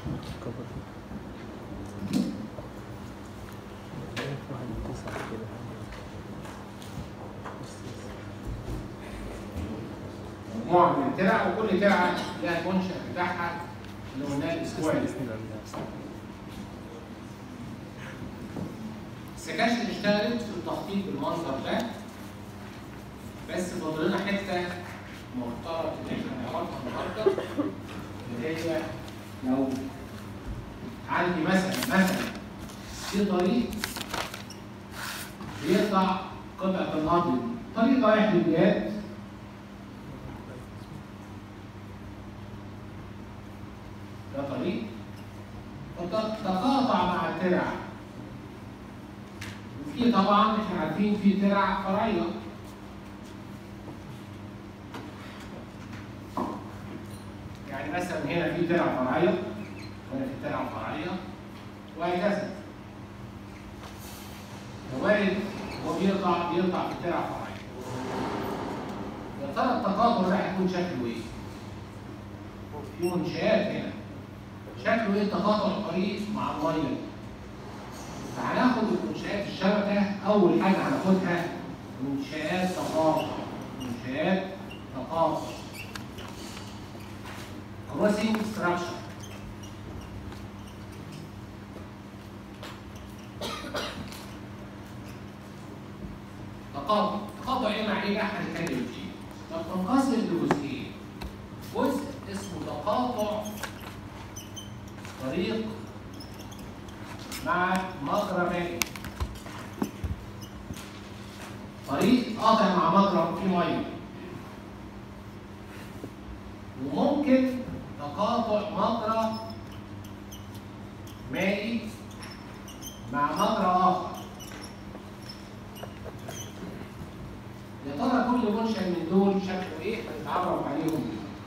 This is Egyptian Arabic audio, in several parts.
مجموعه من الترع وكل ترعه لها المنشأ بتاعها اللي قلناه الاسبوع اللي فات. السكاشن اشتغلت في التخطيط بالمنظر ده بس فاضل لنا حته مفترض ان احنا نعرفها النهارده اللي هي لو عندي مثلا مثلا في طريق بيقطع قطعه الارض دي. طريق رايح للجهاد ده طريق وتتقاطع مع الترع وفي طبعا احنا عارفين في ترع فرعيه يعني مثلا هنا في ترع فرعيه وهنا في ترع فرعيه وهكذا وارد هو بيقطع بيقطع في ترع فرعيه يا ترى التقاطع ده هيكون شكله ايه؟ في منشآت هنا شكله ايه تقاطع الطريق مع الميه فهناخد المنشآت الشبكه اول حاجه هناخدها منشآت تقاطع منشآت تقاطع crossing structure تقاطع تقاطع ايه مع ايه بقى هنتكلم فيه طب تنقسم لجزئين جزء اسمه تقاطع طريق مع مجرى مائي طريق قاطع مع مجرى فيه ميه وممكن تقاطع مجرى مائي مع مجرى اخر يا ترى كل منشأ من دول شكله ايه هنتعرف عليهم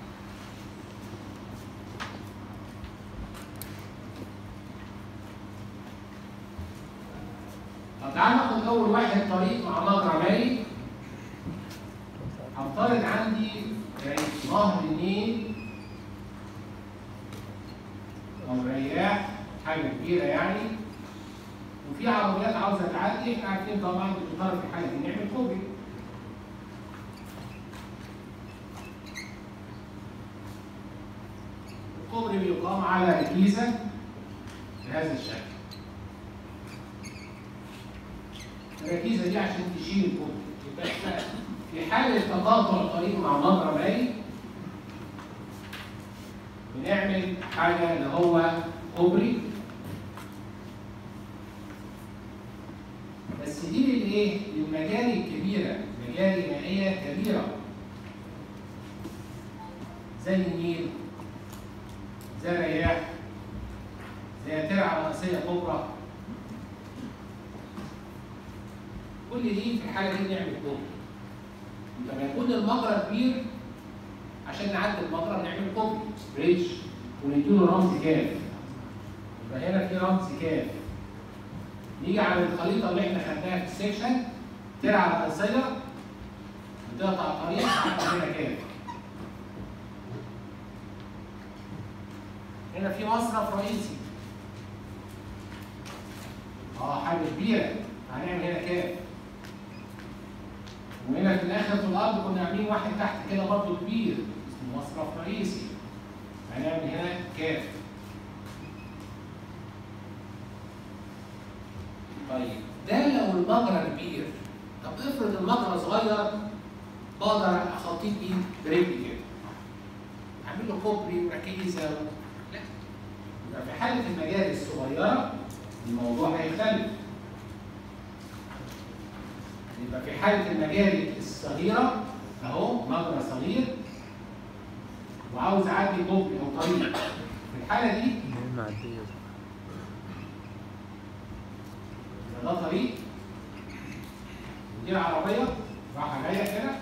طب تعال ناخد اول واحد طريق مع مجرى مائي هفترض عندي يعني نهر النيل او رياح حاجه كبيره يعني وفي عربيات عاوزه تعدي احنا عارفين طبعا بتضطر في الحاله دي نعمل كوبري الكوبري بيقام على ركيزه بهذا الشكل الركيزه دي عشان تشيل الكوبري يبقى احنا في حاله تقاطع الطريق مع مجرى مائي بنعمل حاجه اللي هو كوبري بس دي للايه؟ للمجاري الكبيره مجاري مائيه كبيره زي النيل زي الرياح زي ترعه رئيسيه كبرى كل دي في الحاله دي نعمل كوبري لما يكون المجرى كبير عشان نعدي المجرى نعمل كوبري بريدج ونديله رمز كاف يبقى هنا في رمز كاف نيجي على الخريطه اللي احنا خدناها في السكشن ترعه رئيسيه بتقطع الطريق عندنا هنا كاف هنا في مصرف رئيسي اه حاجه كبيره هنعمل هنا كاف وهنا في الاخر في الارض كنا عاملين واحد تحت كده برضه كبير اسمه مصرف رئيسي هنعمل هنا كاف طيب ده لو المجرى كبير طب افرض المجرى صغير بقدر اخطيه بيه برجلي كده اعمل له كوبري وركيزه و... لا يبقى في حاله المجاري الصغيره الموضوع هيختلف يبقى في حالة المجاري الصغيرة أهو مجرى صغير وعاوز أعدي كوبري أو طريق في الحالة دي معدية يبقى ده طريق ودي عربية رايحة جاية كده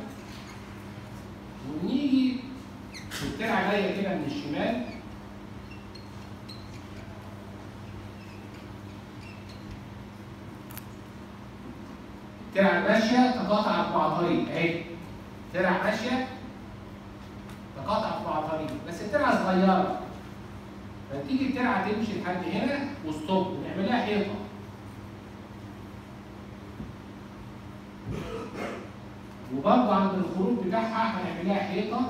ونيجي الترعة جاية كده من الشمال ترعة ماشية تقاطعت مع طريق اهي ترعة ماشية تقاطعت مع طريق بس الترعة صغيرة فتيجي الترعه تمشي لحد هنا وستوب ونعملها حيطه وبرضه عند الخروج بتاعها هنعملها حيطه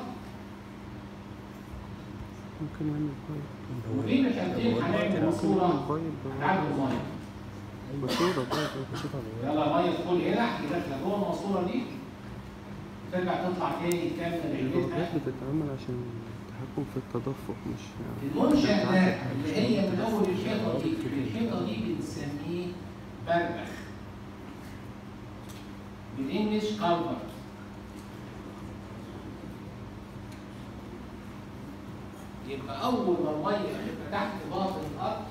ممكن نعمل بايب وبين الحيطتين هنعمل ماسوره بايب هنعمل ميه ماسورة بايب بسيط على يلا ميه تدخل هنا هتجي داخله جوه الماسوره دي ترجع تطلع تاني تكمل البوابات عيلتها بتتعمل عشان التحكم في التدفق مش يعني المنشأ بتاعت ده الحاجة. اللي هي من أول الحيطة دي الحيطة دي بنسميه بربخ بالإنجلش كالفرت يبقى أول ما المية تبقى تحت باطن الأرض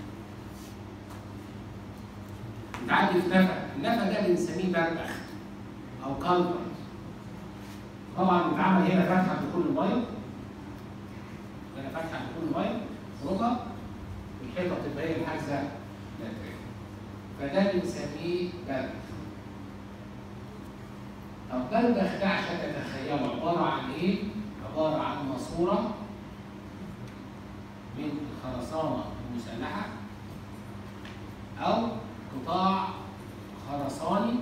بتعدي في نفق، النفق ده بنسميه بربخ أو كالفرت طبعا بيتعمل هنا فتحة لكل المية هنا فتحة لكل مية خروجها الحيطة بتبقى هي الحاجزة للترين. فده بنسميه بربخ طب بربخ ده عشان تتخيلوا عبارة عن إيه؟ عبارة عن ماسورة من الخرسانة المسلحة أو قطاع خرساني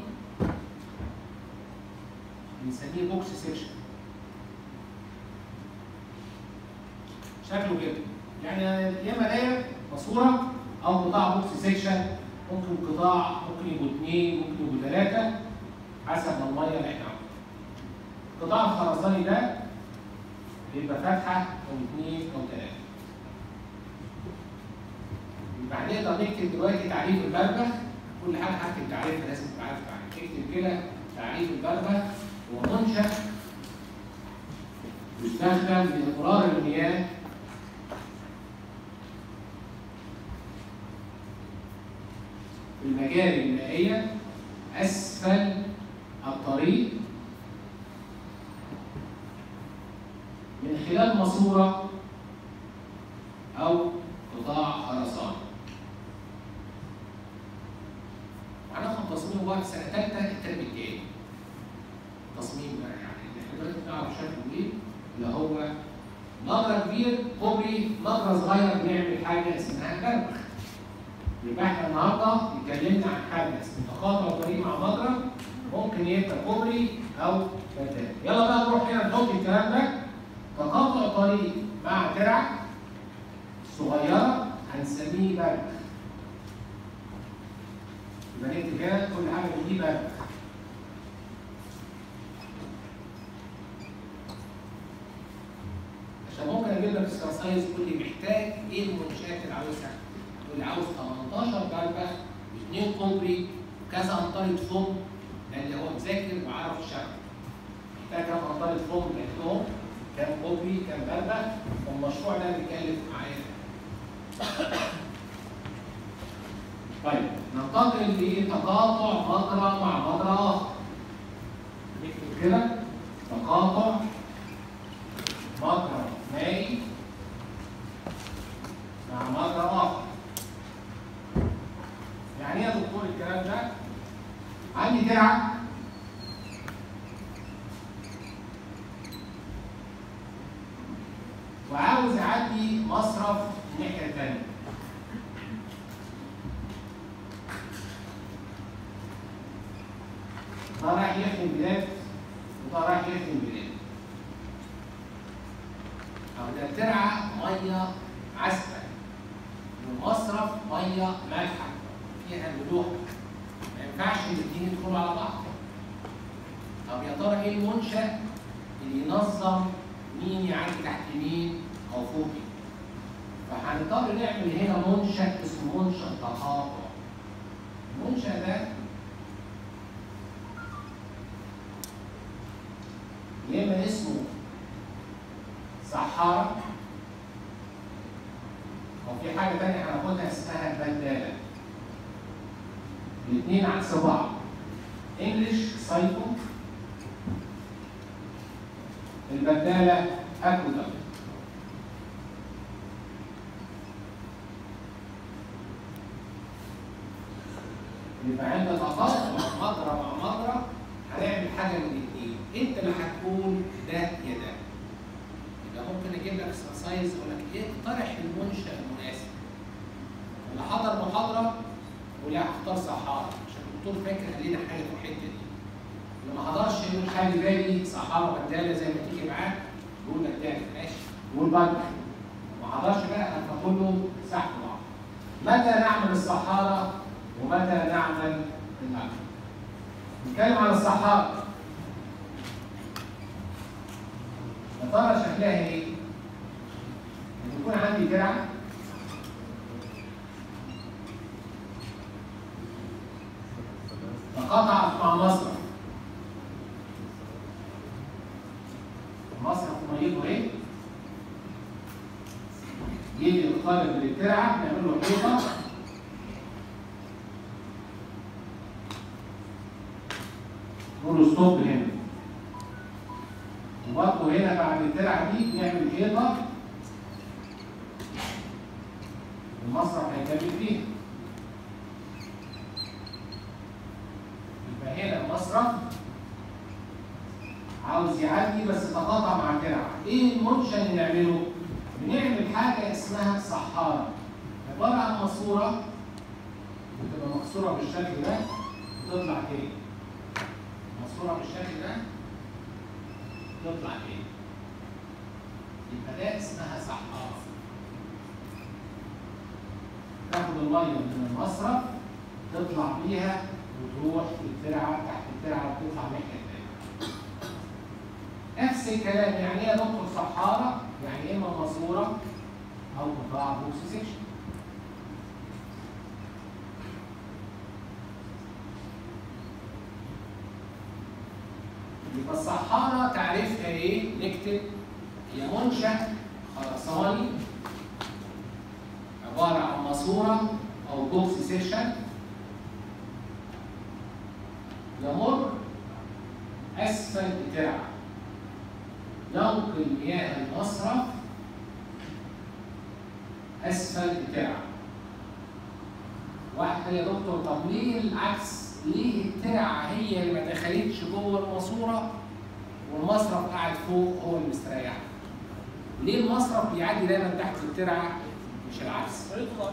بنسميه بوكس سيكشن شكله كده يعني يا اما دايره ماسوره او قطاع بوكس سيكشن ممكن قطاع ممكن يبقوا اثنين ممكن يبقوا ثلاثه حسب ما الميه اللي احنا عاملينها. القطاع الخرساني ده بيبقى فتحه او اثنين او ثلاثه يبقى هنقدر نكتب دلوقتي تعريف البربخ كل حاجه هكتب تعريفها لازم تبقى عارف تعريف اكتب كده تعريف البربخ هو منشأ يستخدم لإمرار المياه في المجاري المائية أسفل الطريق من خلال ماسورة أو قطاع خرساني. وهناخد تصميمه بقى في سنة تالتة الترم الجاي. تصميم بقى يعني احنا دلوقتي بنعرف شكله ايه اللي هو مجرى كبير كوبري مجرى صغير بنعمل حاجة اسمها بربخ. يبقى احنا النهارده اتكلمنا عن حاجه اسمها تقاطع طريق مع مجرى ممكن يبقى كوبري او بدال يلا بقى نروح هنا نحط الكلام ده تقاطع طريق مع ترع صغيره هنسميه بربخ يبقى نكتب كده كل حاجه من دي بربخ عشان ممكن اجيب لك اكسرسايز تقول لي محتاج ايه المنشات اللي عاوزها تقول لي عاوز 18 بربخ واثنين كوبري وكذا امطاره فوم لان هو مذاكر وعارف الشغل محتاج كام امطاره فوم لهم كام كوبري كام بربخ والمشروع ده بيكلف معايا طيب ننتقل لتقاطع مجرى مع مجرى اخر نكتب كده تقاطع مجرى مائي مع مجرى اخر يعني ايه يا دكتور الكلام ده؟ عندي ترعه وعاوز اعدي مصرف الناحيه الثانيه ده رايح يخدم بلاد وده رايح يخدم بلاد أو ده ترعة مية عذبة ومصرف مية مالحة فيها ملوحة ما ينفعش الاتنين يدخلوا على بعض طب يا ترى ايه المنشأ اللي ينظم مين يعدي تحت مين أو فوق مين فهنضطر نعمل هنا منشأ اسمه منشأ تقاطع المنشأ ده يا اما اسمه صحارى او في حاجه تانية هناخدها اسمها البداله الاثنين عكس بعض انجلش سايكو البداله اكودا يبقى عند تقاطع مجرى مع مجرى هنعمل حاجه من الاثنين انت اللي هتقول ده يا ده يبقى ممكن اجيب لك اكسرسايز اقول لك ايه اقترح المنشا المحاضره ولا هختار صحارى عشان الدكتور فاكر قال لنا حاجه في الحته دي اللي ما حضرش يقول خلي بالي صحارى بداله زي ما تيجي معاه يقول بداله ماشي يقول بدل ما حضرش بقى هتاخد له سحب بعض متى نعمل الصحارى ومتى نعمل المغرب نتكلم عن الصحارى يا ترى شكلها ايه؟ ان يكون عندي درع تقاطعت مع مصرف المصرف ميته ايه؟ يجي الخارج من الترعه نعمل له حيطه نقول له ستوب هنا وبرضه هنا بعد الترعه دي نعمل حيطه المصرف هيكمل فيها يبقى هنا المصرف عاوز يعدي بس تقاطع مع الترعه ايه المنشا اللي نعمله؟ بنعمل حاجه اسمها صحاره عباره عن ماسوره بتبقى مكسوره بالشكل ده وتطلع تاني ماسوره بالشكل ده تطلع تاني يبقى ده اسمها صحاره تاخد الميه من المصرف تطلع بيها وتروح الترعه تحت الترعه وتطلع ناحيه التانيه نفس الكلام يعني ايه يا دكتور صحاره؟ يعني اما ماسوره او قطاع بوكس سيكشن يبقى الصحارى تعريفها ايه؟ نكتب هي منشأ خرساني عبارة عن ماسورة أو بوكس سيكشن يمر أسفل الترعة ينقل مياه المصرف أسفل الترعة واحدة يا دكتور طب ليه العكس؟ ليه الترعة هي اللي ما دخلتش جوه الماسورة والمصرف قاعد فوق هو اللي مستريح؟ ليه المصرف بيعدي دايما تحت الترعة مش العكس؟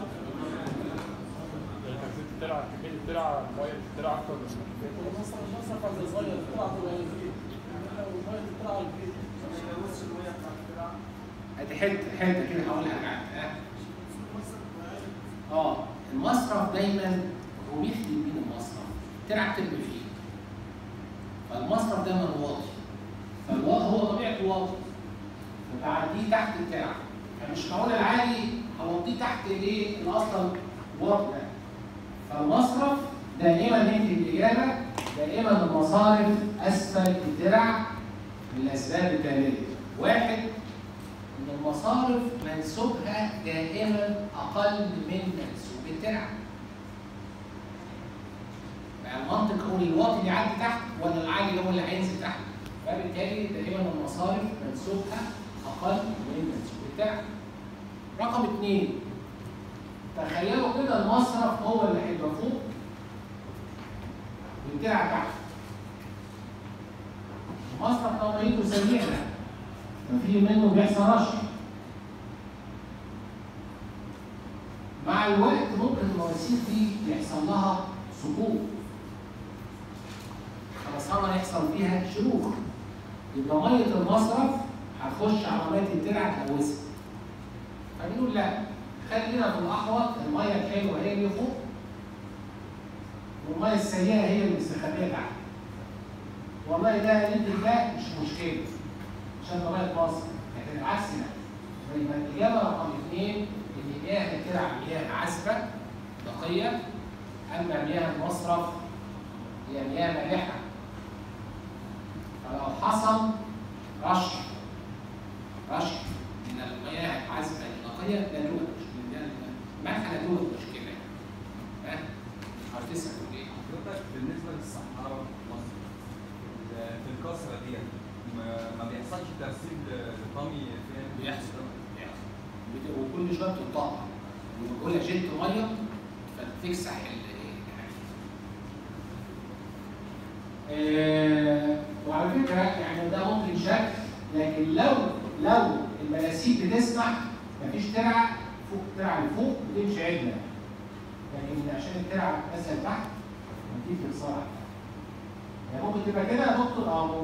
الترعه كميه الترعه الميه اللي في الترعه اكتر من المصرف عند صغير القطعة تبقى البيت ومية القطعة البيت ادي حته حته كده هقول لك عنها اه المصرف دايما هو بيخدم مين المصرف؟ الترعه بترمي فيه فالمصرف دايما واطي فالواطي هو طبيعته واطي فبعديه تحت الترعه فمش معقول العالي هوطيه تحت الايه؟ اللي اصلا واطي ده فالمصرف دائما نكتب الاجابه دائما المصارف اسفل الترع للاسباب التاليه واحد ان المصارف منسوبها دائما اقل من منسوب الترع بقى المنطق هو الواطي اللي يعدي تحت ولا العالي هو اللي هينزل تحت فبالتالي دائما المصارف منسوبها اقل من منسوب الترع رقم اثنين تخيلوا كده المصرف هو اللي هيبقى فوق والترع تحت المصرف لو ميته سريع ده ففي منه بيحصل رشح مع الوقت ممكن المواسير دي يحصل لها سقوط خرسانه يحصل فيها شروخ يبقى ميه المصرف هتخش على ميه الترع تلوثها فبنقول لا خلينا في الاحوط الميه الحلوه هي اللي فوق والميه السيئه هي اللي مستخبيه تحت والله ده يمكن ده مش مشكله عشان ده ميه مصر لكن العكس لا يبقى الاجابه رقم اثنين ان مياه الترع مياه عذبه نقيه اما مياه المصرف هي مياه مالحه فلو حصل رشح رشح من المياه العذبه النقيه لا توجد مشكله الملح لا توجد مشكله ها هتسال ايه؟ حضرتك بالنسبه للصحراء في مصر ال- في الكسره دي ما, ما بيحصلش ترسيب ل- لطمي فيها بيحصل بيحصل بت- وكل شويه بتتقطع وكل جت ميه فتكسح ال آه، وعلى فكره يعني ده ممكن شك لكن لو لو المناسيب بتسمح مفيش ترعه فوق ترعه لفوق بتمشي عدله لكن عشان الترعه اسهل تحت هنجيب اخصار يعني ممكن تبقى كده يا دكتور اه ممكن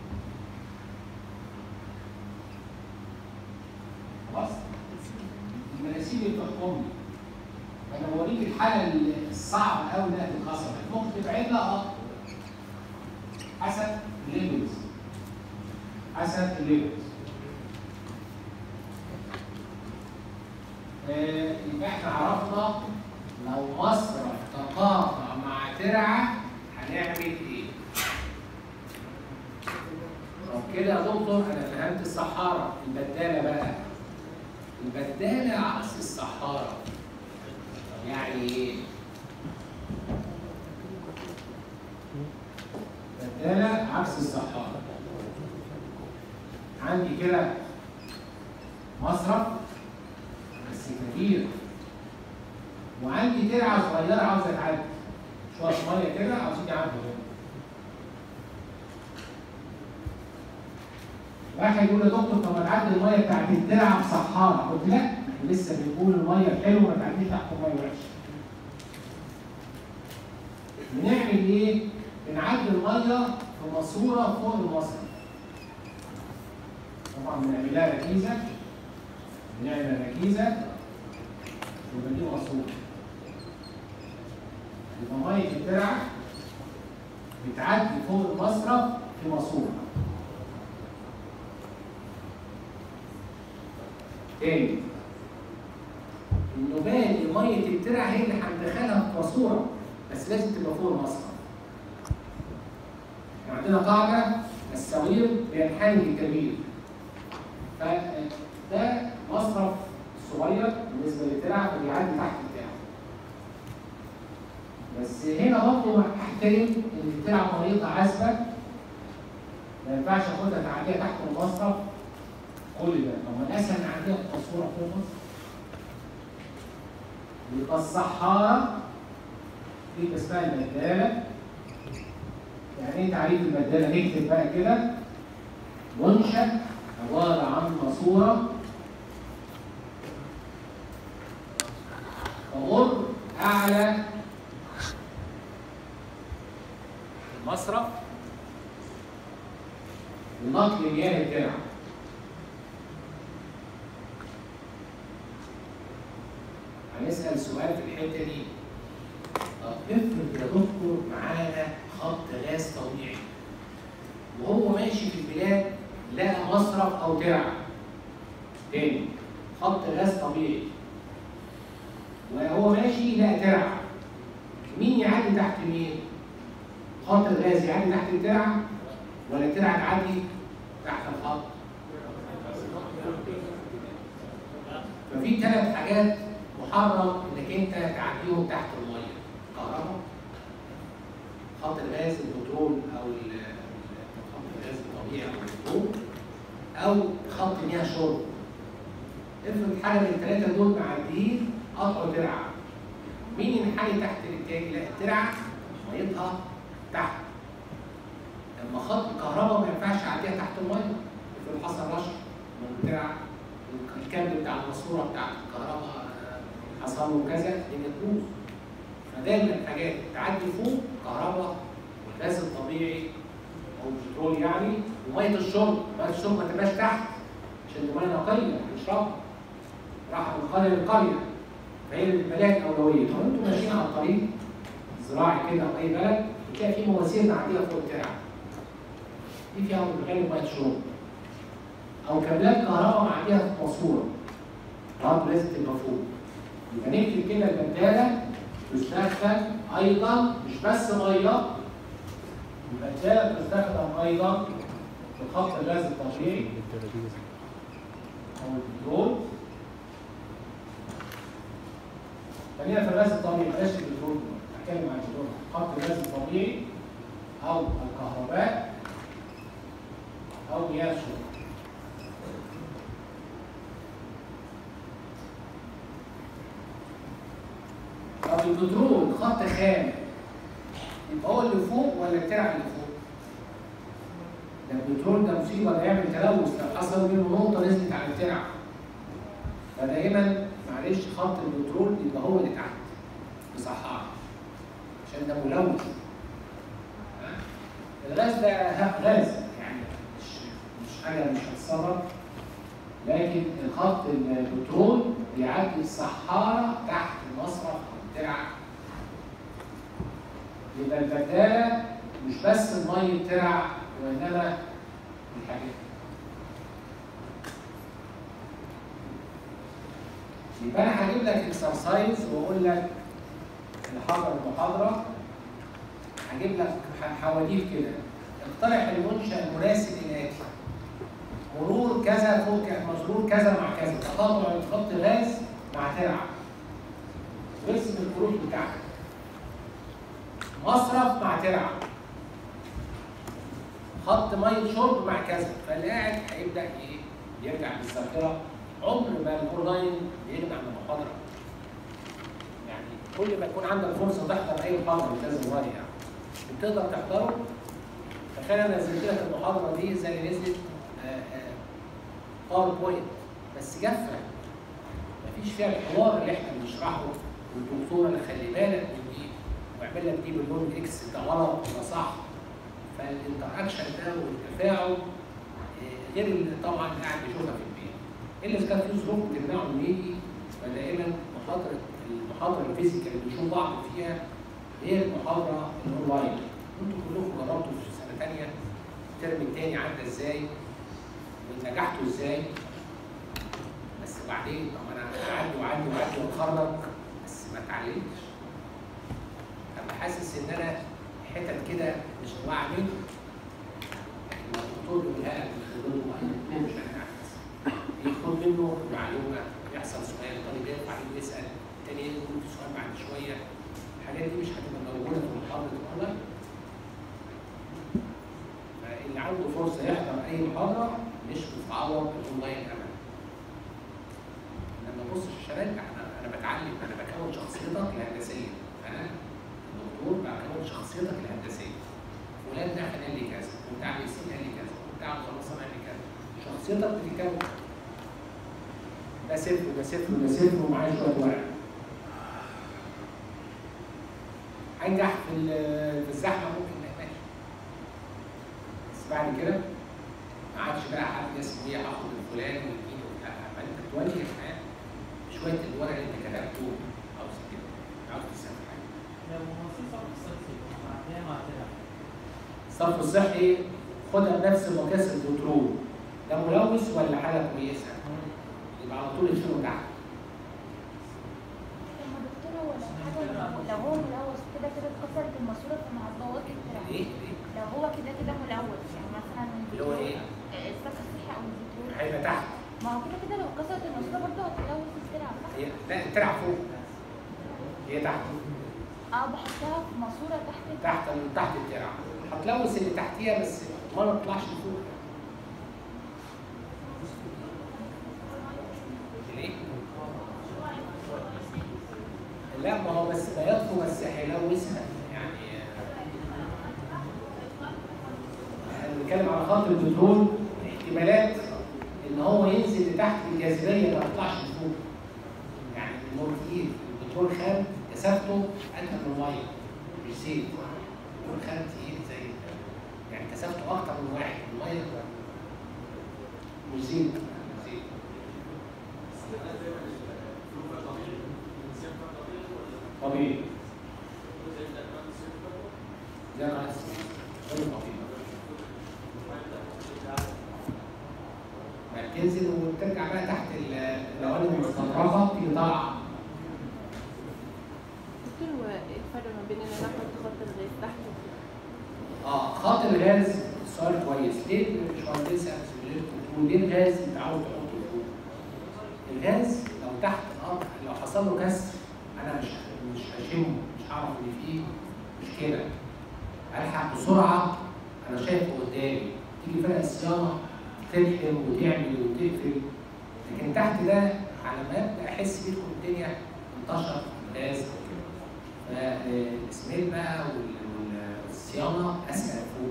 خلاص المناسيب اللي بتحكمني انا بوريك الحاله الصعبه قوي انها تتكسر ممكن تبعد لها اه حسب الليفلز حسب الليفلز آه، يبقى احنا عرفنا لو مصرف تقاطع مع ترعه هنعمل ايه؟ طب كده يا دكتور انا فهمت الصحارى البداله بقى البداله عكس الصحارى يعني ايه؟ بداله عكس الصحارى عندي كده مصرف بس كبير وعندي ترعه صغيره عاوزه تعدي شويه ميه كده عاوزين يعدوا هنا واحد يقول يا دكتور طب ما تعدي الميه بتاعت الترعه في صحارى قلت لا احنا لسه بنقول الميه الحلوه ما تعديش تحت الميه وحشه بنعمل ايه؟ بنعدي الميه في ماسوره فوق المصرف طبعا بنعمل لها ركيزه بنعمل ركيزه يبقى دي ماسوره يبقى ميه الترعه بتعدي فوق المصرف في ماسوره تاني انه بالي ميه الترع هي اللي هندخلها في ماسوره بس لازم تبقى فوق المصرف. احنا عندنا قاعده الصغير بينحني للكبير. فده مصرف صغير بالنسبه للترع فبيعدي تحت الترع. بس هنا برضه هحترم ان الترع ميتها عذبه ما ينفعش اخدها تعديها تحت المصرف كل ده طب ما الاسهل نعديها في ماسوره فوق مصر يبقى الصحارى في اسمها البداله يعني ايه تعريف البداله نكتب بقى كده منشا عباره عن ماسوره تمر اعلى المصرف لنقل مياه الترعه هنسأل سؤال في الحتة دي طب افرض يا دكتور معانا خط غاز طبيعي وهو ماشي في البلاد لقى مصرف أو ترعة تاني خط غاز طبيعي وهو ماشي لقى ترعة مين يعدي تحت مين؟ خط الغاز يعدي تحت الترعة ولا الترعة تعدي تحت الخط؟ ففي ثلاث حاجات محرم انك انت تعديهم تحت الميه كهرباء خط الغاز البترول او ال- ال- خط الغاز الطبيعي او البترول او خط مياه شرب افرض حاجه من الثلاثه دول معديين قطعوا ترعه مين ينحني تحت التاني؟ لا الترعه ميتها تحت لما خط الكهرباء ما ينفعش اعديها تحت الميه افرض حصل رشح من الترعه الكابل بتاع الماسوره بتاع الكهرباء آه، حصل له كذا الدنيا تبوظ فدايما الحاجات تعدي فوق كهرباء والغاز الطبيعي او البترول يعني وميه الشرب ميه الشرب ما تبقاش تحت عشان دي ميه نقيه نشربها راح من قريه لقريه فهي اللي بيبقى لها الاولويه لو انتم ماشيين على الطريق زراعي كده او اي بلد بتلاقي في مواسير معديه فوق الترعه دي فيها غالب ميه شرب او كابلات كهرباء معديه في ماسوره برضه لازم تبقى فوق يبقى نكتب كده البداله تستخدم ايضا مش بس ميه البداله تستخدم ايضا في خط الغاز الطبيعي او البترول خلينا في الغاز الطبيعي بلاش البترول هتكلم عن البترول خط الغاز الطبيعي او الكهرباء او مياه الشرب طب البترول خط خام يبقى هو اللي فوق ولا الترع اللي فوق؟ ده البترول ده مصيبه ده يعمل تلوث لو حصل منه نقطه نزلت على الترع فدايما معلش خط البترول يبقى هو اللي تحت في صحراء عشان ده ملوث ها؟ الغاز ده ه- غاز يعني مش مش حاجه مش هتصرف لكن خط البترول بيعدي الصحارى تحت مصرف او ترعه يبقى البداله مش بس الميه ترع وانما الحاجات يبقى انا هجيب لك اكسرسايز واقول لك اللي حضر المحاضره هجيب لك ح- حواديت كده اقترح المنشا المناسب الاتي مرور كذا فوق ك- مرور كذا مع كذا تقاطع خط غاز مع ترعه وارسم الخروج بتاعك مصرف مع ترعه خط ميه شرب مع كذا فاللي قاعد هيبدا ايه يرجع بالذاكره عمر ما الاونلاين بيغني عن المحاضره يعني كل ما يكون عندك فرصه تحضر اي محاضره مش لازم غالي يعني وتقدر تحضره تخيل انا نزلت لك المحاضره دي زي اللي نزلت باوربوينت بس جافه مفيش فيها الحوار اللي احنا بنشرحه والدكتوره اللي خلي بالك من دي واعمل لك دي باللون اكس ده غلط وده صح فالانتراكشن ده والتفاعل آه، غير اللي طبعا قاعد بيشوفها في البيت الا اذا كان في ظروف تمنعه انه يجي فدائما محاضره المحاضره الفيزيكال اللي بنشوف بعض فيها غير المحاضره الاونلاين انتوا كلكم جربتوا في سنه ثانيه الترم الثاني عدى ازاي ونجحتوا ازاي بس بعدين طب انا اعدي واعدي واعدي واتخرج بس ما اتعلمتش ابقى حاسس ان انا حتت كده مش واعي منه لكن الدكتور يقولها لك من خبرته الدكتور مش هيعكس يدخل منه معلومه يحصل سؤال طالب يرفع ايده يسال التاني يقول في سؤال بعد شويه الحاجات دي مش هتبقى موجوده في محاضره الاونلاين فاللي عنده فرصه يحضر اي محاضره مش بتتعوض الاونلاين ابدا لما ابص في الشباب انا انا بتعلم انا بكون شخصيتك الهندسيه انا الدكتور بكون شخصيتك الهندسيه فلان ده قال لي كذا وبتاع ياسين قال لي كذا وبتاع خلاص قال لي كذا شخصيتك بتتكون ده صفر وده صفر وده صفر ومعاه شويه ورق هنجح في ال- في الزحمه ممكن لا ماشي بس بعد كده ما عادش بقى حد اسمه ايه هاخد الفلان والمين وبتاع ما انت تواجه الحياه شويه الورق اللي انت كتبته عاوز كده عاوز تسافر حاجه لو مصيصة بالصيف معدية مع ترع الصرف الصحي خدها بنفس مقياس البترول ده ملوث ولا حاجه كويسه؟ يبقى على طول يشيله تحت طب ما دكتور هو لو حاجه لو هو ملوث كده كده اتكسرت الماسوره فمع الضوء الترع ليه؟ ليه؟ لو هو كده كده ملوث يعني مثلا اللي هو ايه؟ آه، الصرف الصحي او البترول هيبقى تحت ما هو كده كده لو اتكسرت الماسوره برضه هتلوث الترع صح؟ هي لا الترع فوق هي تحت اه بحطها في ماسوره تحت تحت تحت الترع هتلوث اللي تحتيها بس ما تطلعش لفوق ليه؟ لا ما هو بس ما يطفو بس هيلوثها يعني احنا بنتكلم على خط البترول احتمالات ان هو ينزل لتحت الجاذبيه ما يطلعش لفوق يعني النور تقيل البترول خام كثافته اتقل من الميه مش زيت البترول خام تقيل زي يعني كثافته اكتر من واحد الميه مش زيت مش زيت طبيعي زي ما عايز غير طبيعي يعني تنزل وترجع بقى تحت ال- لو انا مستطرفه تيجي طالعه دكتور هو ايه الفرق ما بين ان انا احط خط الغاز تحت وفوق؟ اه خط الغاز سؤال كويس ليه الباشمهندسه بتقول ليه الغاز انت عاوز تحطه فوق؟ الغاز لو تحت الارض لو حصل له كسر انا مش مش هشمه مش هعرف ان فيه مشكله الحق بسرعه انا شايفه قدامي تيجي فرق الصيانه تلحم وتعمل وتقفل لكن تحت ده على ما ابدا احس بيه تكون الدنيا انتشر غاز فالسميل بقى وال- وال- والصيانه اسهل فوق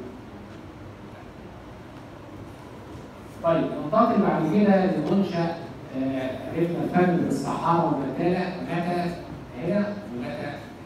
طيب ننتقل بعد كده لمنشا آه، عرفنا الفرق بين الصحارى والمدالة متى هنا ومتى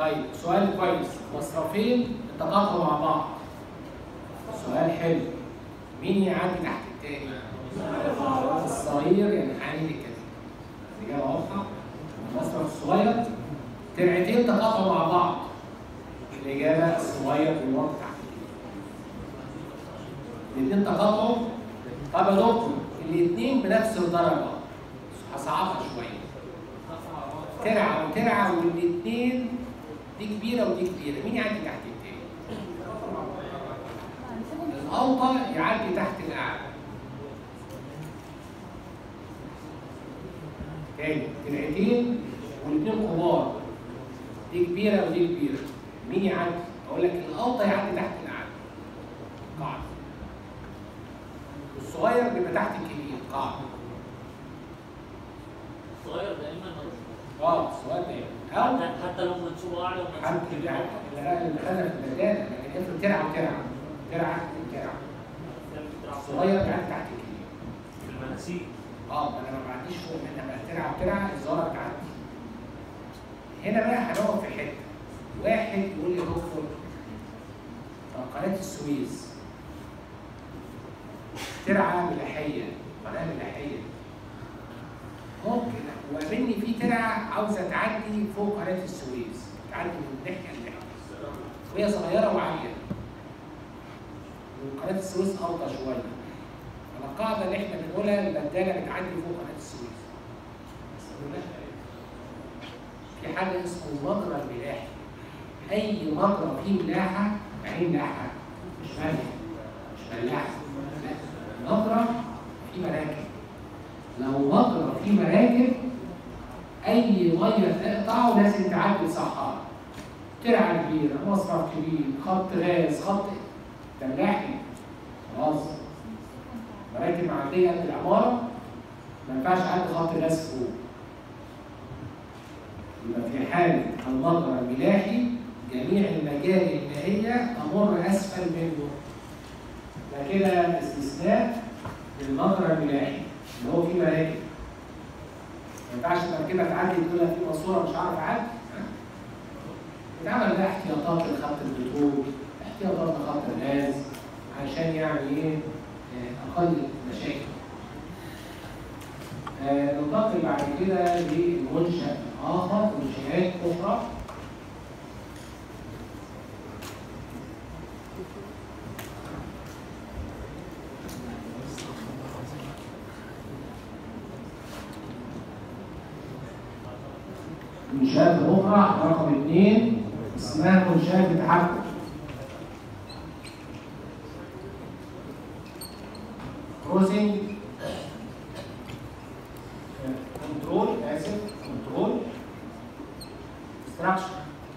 طيب سؤال كويس مصرفين تقاطعوا مع بعض سؤال حلو مين يعدي تحت التاني؟ الصغير ينحني للكثير الإجابة واضحة المصرف الصغير ترعتين تقاطعوا مع بعض الإجابة الصغير بيمر تحت الاثنين تقاطعوا طب يا دكتور الاثنين بنفس الدرجة هصعبها شوية ترعة وترعة والاثنين دي كبيرة ودي كبيرة مين يعدي تحت التاني؟ الأوطى يعدي تحت الأعلى تاني ترعتين والاثنين كبار دي كبيرة ودي كبيرة مين يعدي؟ أقول لك الأوطى يعدي تحت الأعلى قاعدة الصغير بيبقى تحت الكبير قاعدة الصغير دايما ملوش اه الصغير ده أو حتى حتى لو منسوب اعلى حد ومنسوب كبير اللي اللي خدها في المكان لكن افرض ترعة وترعة ترعة وترعة الصغير بيعدي تحت الكبير في المناسيب اه ما انا ما بعديش فوق انا بقى ترعة وترعة الزهرة بتعدي هنا بقى هنقف في حتة واحد يقول لي يا دكتور طب قناة السويس ترعة ملاحية قناة ملاحية ممكن وقابلني في ترعة عاوزة تعدي فوق قناة السويس تعدي من ناحية لناحية وهي صغيرة وعالية وقناة السويس أوطى شوية القاعدة اللي احنا بنقولها البدالة بتعدي فوق قناة السويس بس لا. في حاجة اسمه المجرى الملاحي أي مجرى فيه ملاحة يعني ملاحة مش مالح مش ملاحة لا مجرى فيه مراكب لو مجرى فيه مراكب أي مية تقطعه لازم تعدي صحراء ترعة كبيرة مصرف كبير خط غاز خط فلاحي خلاص مراكب معدية قد العمارة ما ينفعش أعدي خط غاز فوق يبقى في حالة المجرى الملاحي جميع المجاري المائية تمر أسفل منه ده كده استثناء للمجرى الملاحي اللي هو فيه مراكب ما ينفعش المركبة تعدي تقول لها في ماسورة مش عارف أعدي اتعمل بقى احتياطات لخط البترول احتياطات لخط الغاز عشان يعني ايه آه، اقل مشاكل آه، ننتقل بعد كده لمنشأ آخر منشآت أخرى منشآت أخرى رقم اثنين اسمها منشآت التحكم كروسنج كنترول اسف كنترول ستراكشر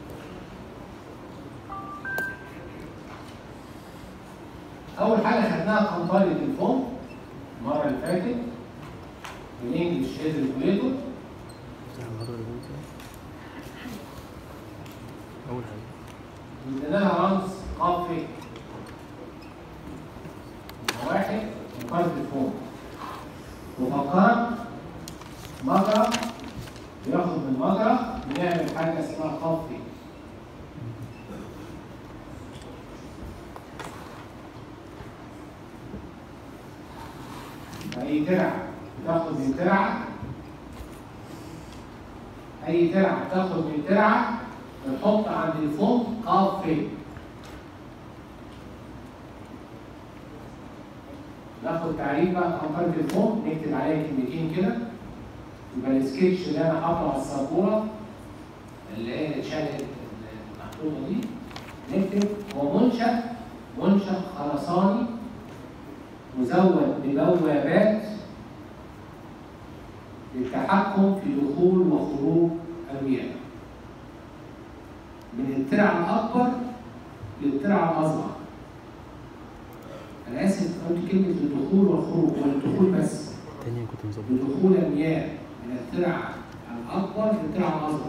اول حاجه خدناها قنطره الفوم المره اللي فاتت بالانجلش هيد ريجوليتور أول حاجة ادينا لها رمز قافي واحد مقارنة الفوق وفكرت مجرى بياخد من مجرى بنعمل حاجة اسمها خفي أي ترعة تاخد من ترعة أي ترعة تاخد من ترعة بنحط عند الفوق قافي ناخد تعريف بقى قنطرة الفوق نكتب عليها كلمتين كده يبقى السكتش اللي انا حاطه على السبوره اللي هي اتشالت المحطوطه دي نكتب هو منشأ منشأ خرساني مزود ببوابات للتحكم في دخول وخروج المياه من الترع الأكبر للترع الأصغر أنا آسف قلت كلمة الدخول والخروج والدخول بس تاني كنت مظبط بدخول المياه من الترع الأكبر للترع الأصغر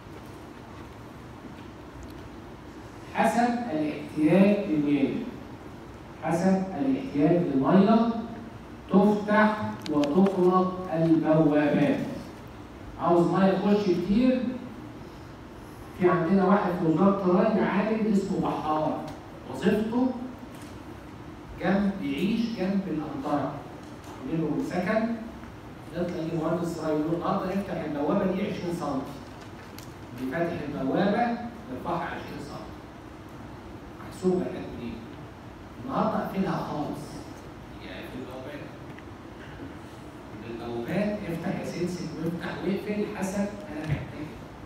حسب الاحتياج للمياه حسب الاحتياج للمية تفتح وتغلق البوابات عاوز مية تخش كتير في عندنا واحد في وزاره الري عالم اسمه بحار وظيفته جنب بيعيش جنب الانطره له سكن يطلع يجي مهندس ري يقول له النهارده افتح البوابه دي 20 سم بيفتح البوابه يرفعها 20 سم محسوبه قد ايه النهارده اقفلها خالص يعني في البوابات البوابات افتح يا سيدي وافتح واقفل حسب انا محتاج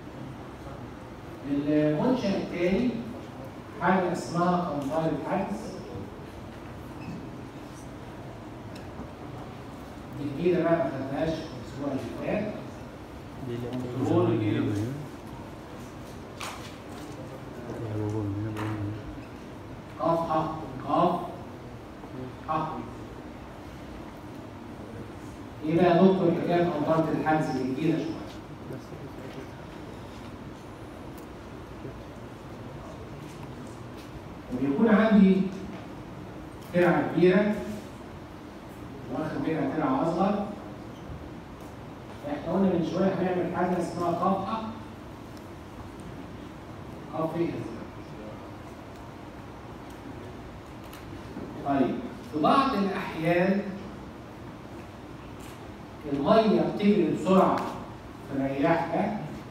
المنشأ التاني حاجة اسمها قنطرة الحجز دي جديدة بقى ما خدناهاش في الأسبوع اللي فات دي اللي كنترول بتنزل جيم. من هنا. يا بابا من هنا بقى من هنا. قاف ح قاف ح ايه بقى يا دكتور حكاية قنطرة الحجز اللي جديدة شوية بس وبيكون عندي ترعة كبيرة واخد منها ترعة أصغر احنا قلنا من شوية هنعمل حاجة اسمها قفحة قفحة طيب في بعض الأحيان المية بتجري بسرعة في الرياح ده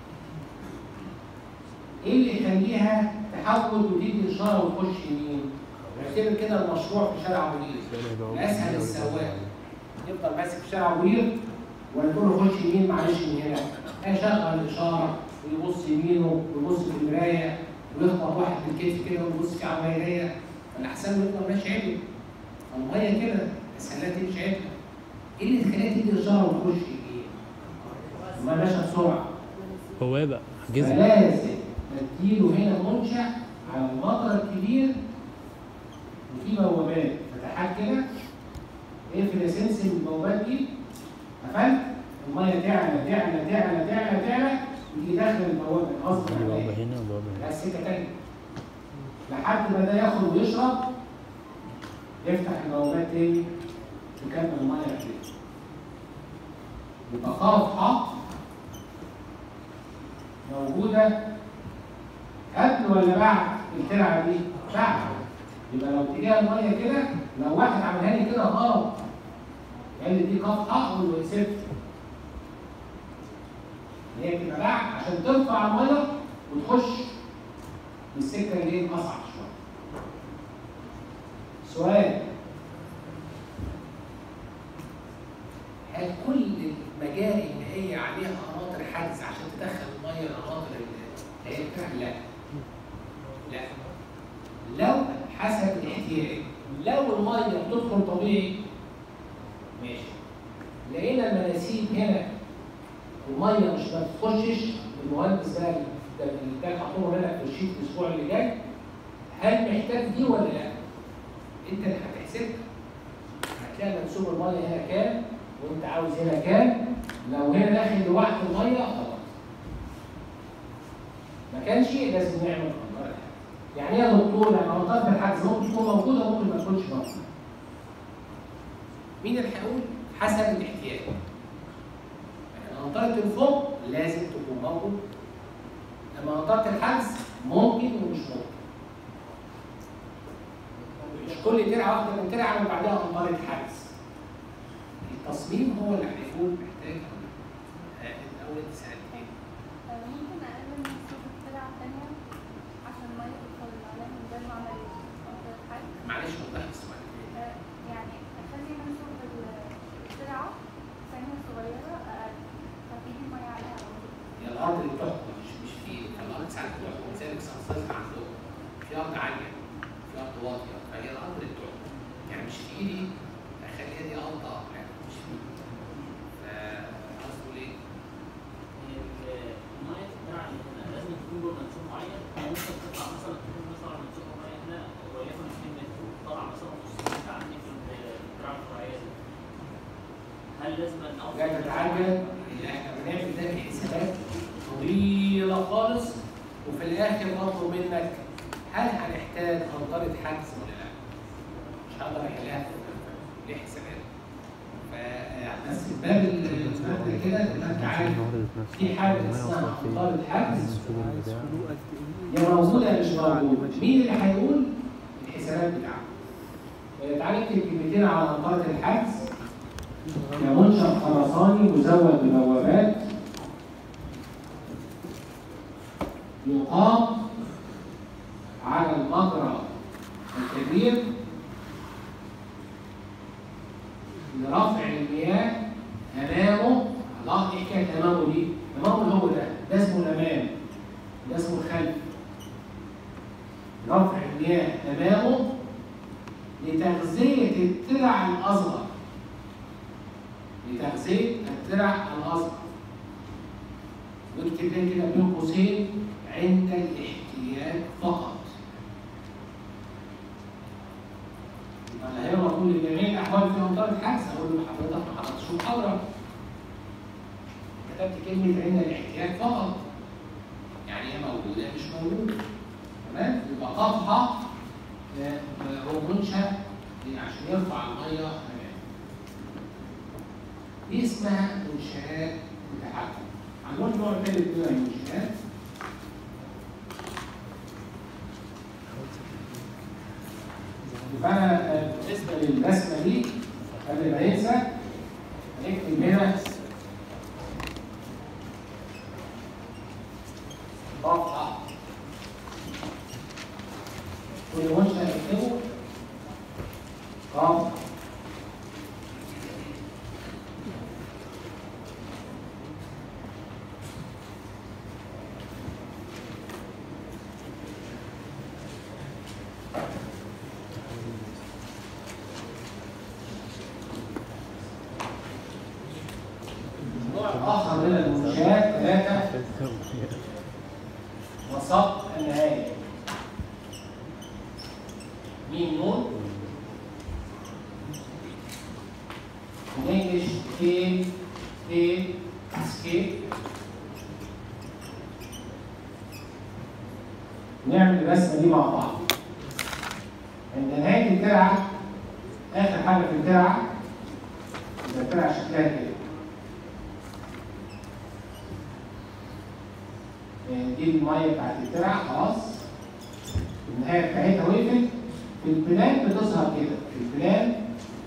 ايه اللي يخليها تحول وتدي اشاره وتخش يمين؟ اعتبر كده المشروع في شارع منير الاسهل السواق يفضل ماسك في شارع منير ولا تقول له خش يمين معلش من هنا هيشغل الاشاره ويبص يمينه ويبص في المرايه ويخبط واحد في الكتف كده ويبص في عمايريه ولا احسن له يفضل ماشي عدل الميه كده اسهلها تمشي عدل ايه اللي تخليها تدي اشاره وتخش يمين؟ ما ماشيه بسرعه بوابة حجزها فلازم تديله هنا منشأ على المطر الكبير وفي بوابات فتحات كده اقفل يا سنسن البوابات دي قفلت الميه تعلى تعلى تعلى تعلى تعلى وتيجي داخل البوابه غصب دي بوابة عنك هنا وبوابة لا هنا السكه تانية لحد ما ده ياخد ويشرب يفتح البوابات تاني وكمل الميه كده يبقى قاف حق موجودة قبل ولا بعد الترعة دي؟ بعد يبقى لو اتجاه المية كده لو واحد عملها لي كده غلط قال لي دي قاف حق ويسيب هي بتبقى بعد عشان ترفع المية وتخش من السكة اللي هي أصعب شوية. سؤال هل كل المجاري اللي هي عليها قناطر حجز عشان تدخل الميه القناطر اللي هي بتاع لا لا لو حسب الاحتياج لو الميه بتدخل طبيعي ماشي لقينا المناسيب هنا الميه مش ما بتخشش المهندس ده ده ده هحطه لك في الشيت الاسبوع اللي جاي هل محتاج دي ولا لا؟ انت اللي هتحسبها هتلاقي منسوب الميه هنا كام وانت عاوز هنا كام لو هنا داخل لوحده الميه خلاص ما كانش لازم نعمل قنطرة الحجز. يعني ايه يا دكتور يعني قنطرة الحجز ممكن تكون موجوده وممكن ما تكونش موجوده مين اللي هيقول حسب الاحتياج يعني قنطرة الفوق لازم تكون موجوده لما قنطرة الحجز ممكن ومش ممكن مش كل ترعه واحده من ترعه من بعدها قنطرة حجز التصميم هو اللي هيكون محتاج آه، الاول تسال ايه ممكن اقلل من صوت السلعة التانية عشان ما يدخل عليها من غير ما اعمل قنطرة حجز معلش وضح لي السؤال آه، يعني اخلي منسوب السلعة ثانية صغيرة اقل فتيجي المية عليها على طول. هي الارض اللي بتحكم مش مش في الارض ساعات بتحكم لذلك سأنصرف عندهم في ارض عاليه في ارض واطيه فهي الارض اللي بتحكم يعني مش في ايدي اخليها دي ارض لا مش في ايدي فقصده ليه؟ الميه بتاع هنا لازم تكون جوه منسوب معين او ممكن تطلع مثلا تكون مثلا منسوب معين هنا وليكن 2 متر وطلع مثلا نص متر عندي في الدراع الفرعيه دي. هل لازم أن لا تتعجل اللي احنا بنعمل ده بحسابات طويله خالص وفي الاخر اطلب منك هل هنحتاج قنطره حجز ولا لا؟ مش هقدر احلها ليه حسابات ف- بس باب المادة كده تبقى انت عارف في حاجة اسمها أنطار الحجز يا موجودة يا مش موجودة مين اللي هيقول الحسابات بتاعته تعالى نكتب كلمتين على أنطار الحجز كمنشأ خرساني مزود ببوابات يقام على المجرى الكبير لرفع المياه أمامه الله إيه حكاية أمامه دي؟ أمامه هو ده ده اسمه الأمام ده اسمه الخلف رفع المياه أمامه لتغذية الترع الأصغر لتغذية الترع الأصغر واكتب لي كده بين قوسين عند الاحتياج فقط يبقى اللي هيبقى مطلوب لجميع الأحوال في أمطار الحجز أقول له حضرتك ما حضرتش محاضرة كتبت كلمة عند الاحتياج فقط يعني هي موجودة مش موجودة تمام يبقى قطعة آه، هو منشأ عشان يرفع المية أمامه دي اسمها منشآت متحركة عندهم نوع تالت من المنشآت يبقى أنا آه، بالنسبة للرسمة دي قبل ما ننسى هنكتب هنا صفحة كل منشأ نكتبه صفحة نوع آخر من المنشآت ثلاثة وسط النهاية ميم نون English K A escape نعمل الرسمة دي مع بعض عند نهاية الترعة آخر حاجة في الترعة يبقى الترعة شكلها كده يعني دي المية بتاعت الترعة خلاص النهاية بتاعتها وقفت في البلان بتظهر كده في البلان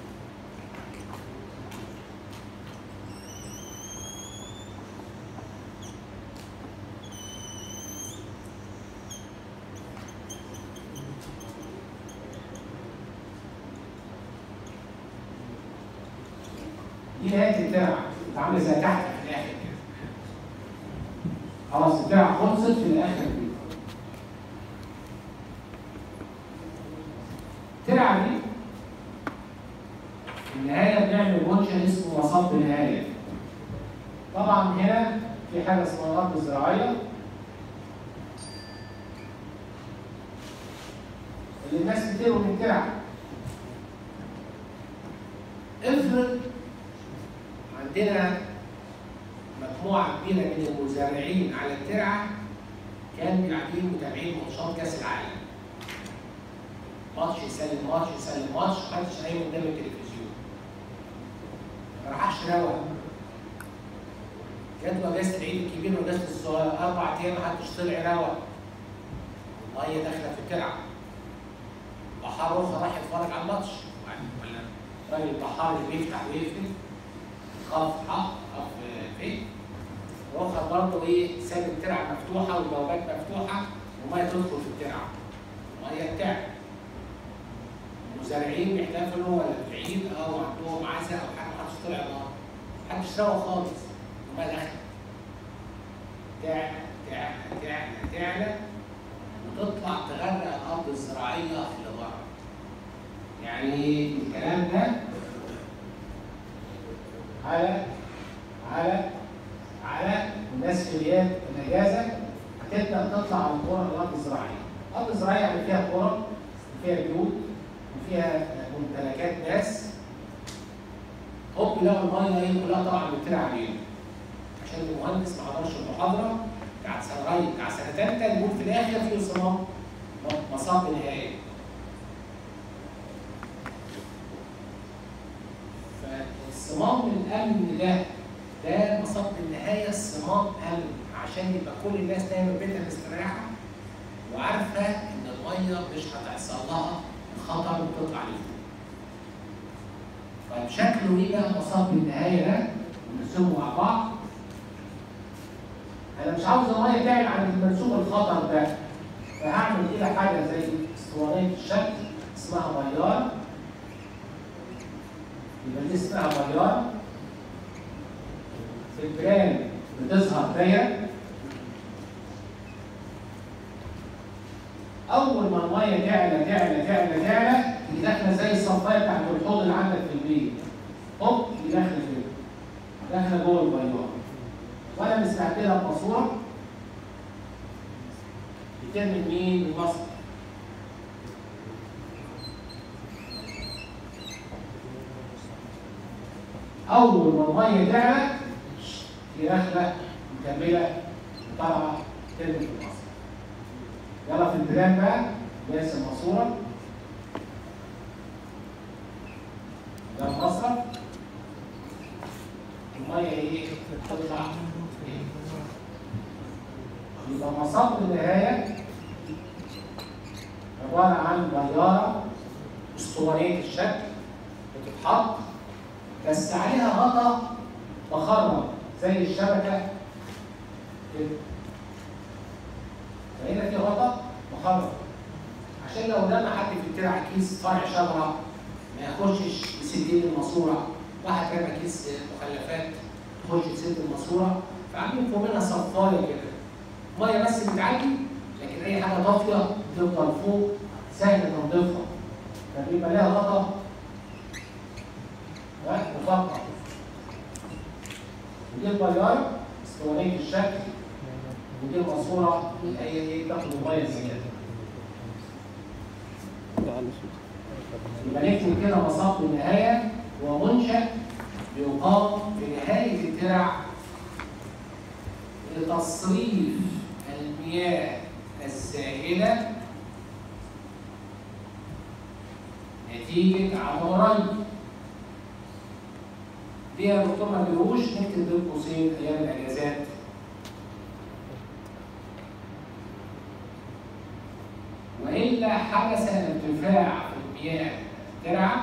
دي نهاية الترعة عاملة زي تحت في الآخر كده خلاص الترعة خلصت في الآخر كده الترعة دي في النهاية بنعمل منشأ اسمه مصب نهاية طبعا هنا في حاجة اسمها الأرض الزراعية اللي الناس بتروي من الترعة افرض عندنا مجموعة كبيرة من المزارعين على الترعة كانوا قاعدين متابعين ماتشات كأس العالم. ماتش يسلم ماتش يسلم ماتش محدش نايم قدام التلفزيون. ما راحش روق. جات له اجازة العيد الكبير واجازة الصغير أربع أيام محدش طلع روق. المية داخلة في الترعة. بحار أخرى راح يتفرج على الماتش. ولا راجل البحار اللي بيفتح ويقفل خف حق خف فين واخر برضه ايه ساب الترعه مفتوحه والبوابات مفتوحه وما تدخل في الترعه ميه بتاع المزارعين بيحتفلوا ولا في العيد او عندهم عزاء او حاجه محدش طلع النهارده محدش روى خالص وما دخل تعلى تعلى تعلى تعلى وتطلع تغرق الارض الزراعيه اللي بره يعني الكلام ده على على على الناس في غياب الاجازه هتبدا تطلع على القرى الارض الزراعيه. الارض الزراعيه يعني فيها قرى وفيها بيوت وفيها ممتلكات ناس هوب لقوا الميه ايه كلها طالعه من الترعه عليهم. عشان المهندس ما حضرش المحاضره بتاعت سنه بتاع سنه ثالثه يقول في الاخر في صمام مصاب نهائي. فالصمام الامن ده ده مصب النهايه صمام امن عشان يبقى كل الناس نايمه بيتها مستريحه وعارفه ان الميه مش هتحصل لها خطر وتطلع لفوق. طيب شكله ايه بقى مصب النهايه ده؟ ونرسمه مع بعض. انا مش عاوز الميه تعلى عن منسوب الخطر ده فهعمل كده حاجه زي اسطوانيه الشكل اسمها ميار يبقى دي اسمها ميار في البلان بتظهر دايره اول ما الميه تعلى تعلى تعلى تعلى دي داخله زي الصفايه بتاعت الحوض اللي عندك في البيت هوب دي داخله كده داخله جوه البيار وانا مستعجلها بماسوره بترمي مين؟ المصدر اول ما الميه تعلى في داخله مكمله وطالعه ترمي في المصدر يلا في البلان بقى نرسم ماسوره ده المصرف الميه ايه؟ تطلع ايه؟ يبقى مصب النهايه عباره عن بياره اسطوانيه الشكل بتتحط بس عليها غطا مخرم زي الشبكه كده فهنا في غطا مخرم عشان لو لما حد في الترع كيس فرع شجره ما يخشش يسد الماسوره واحد جاب كيس مخلفات تخش تسد الماسوره فعاملين فوق منها صفايه كده ميه بس بتعدي لكن اي حاجه طافيه تفضل فوق سهل تنظيفها فبيبقى لها غطا ها، مفقع ودي البيار اسطوانيه الشكل ودي الماسوره اللي هي ايه تاخد الميه الزياده تعالى شوف يبقى نكتب كده مصب النهايه ومنشأ يقام في نهايه الترع لتصريف المياه السائله نتيجه عدم ري دي يا دكتور ما تقولوش نكتب بين قوسين ايام الاجازات والا حدث ارتفاع في المياه الترعه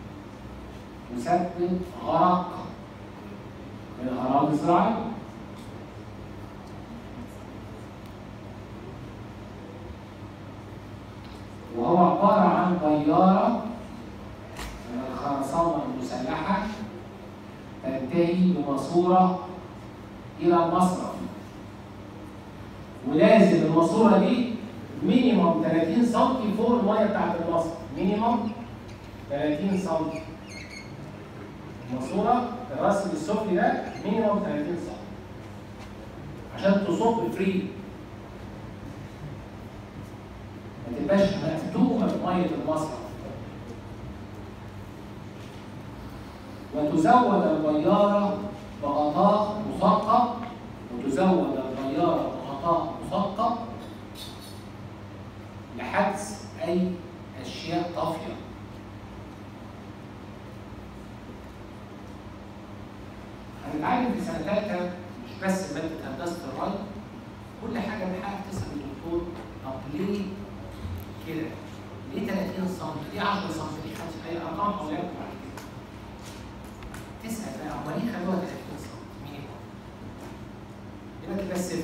يسبب غرق من الاراضي الزراعيه وهو عباره عن طياره من الخرسانه المسلحه تنتهي بماسوره الى المصرف ولازم الماسوره دي مينيموم 30 سم فوق الميه بتاعت المصرف مينيموم 30 سم الماسوره الرسم السفلي ده مينيموم 30 سم عشان تصب فري ما تبقاش مفتوحه في ميه المصرف وتزود البياره بغطاء مثقب وتزود البياره بغطاء مثقب لحجز اي اشياء طافيه هنتعلم في سنه ثالثه مش بس ماده هندسه الري كل حاجه من حقك تسال الدكتور طب ليه كده؟ ليه 30 سم؟ ليه 10 سم؟ ليه 5 اي ارقام حواليك بعد كده. تسال بقى هو ليه خلوها 30 سم؟ مينيموم؟ يبقى تبقى صفر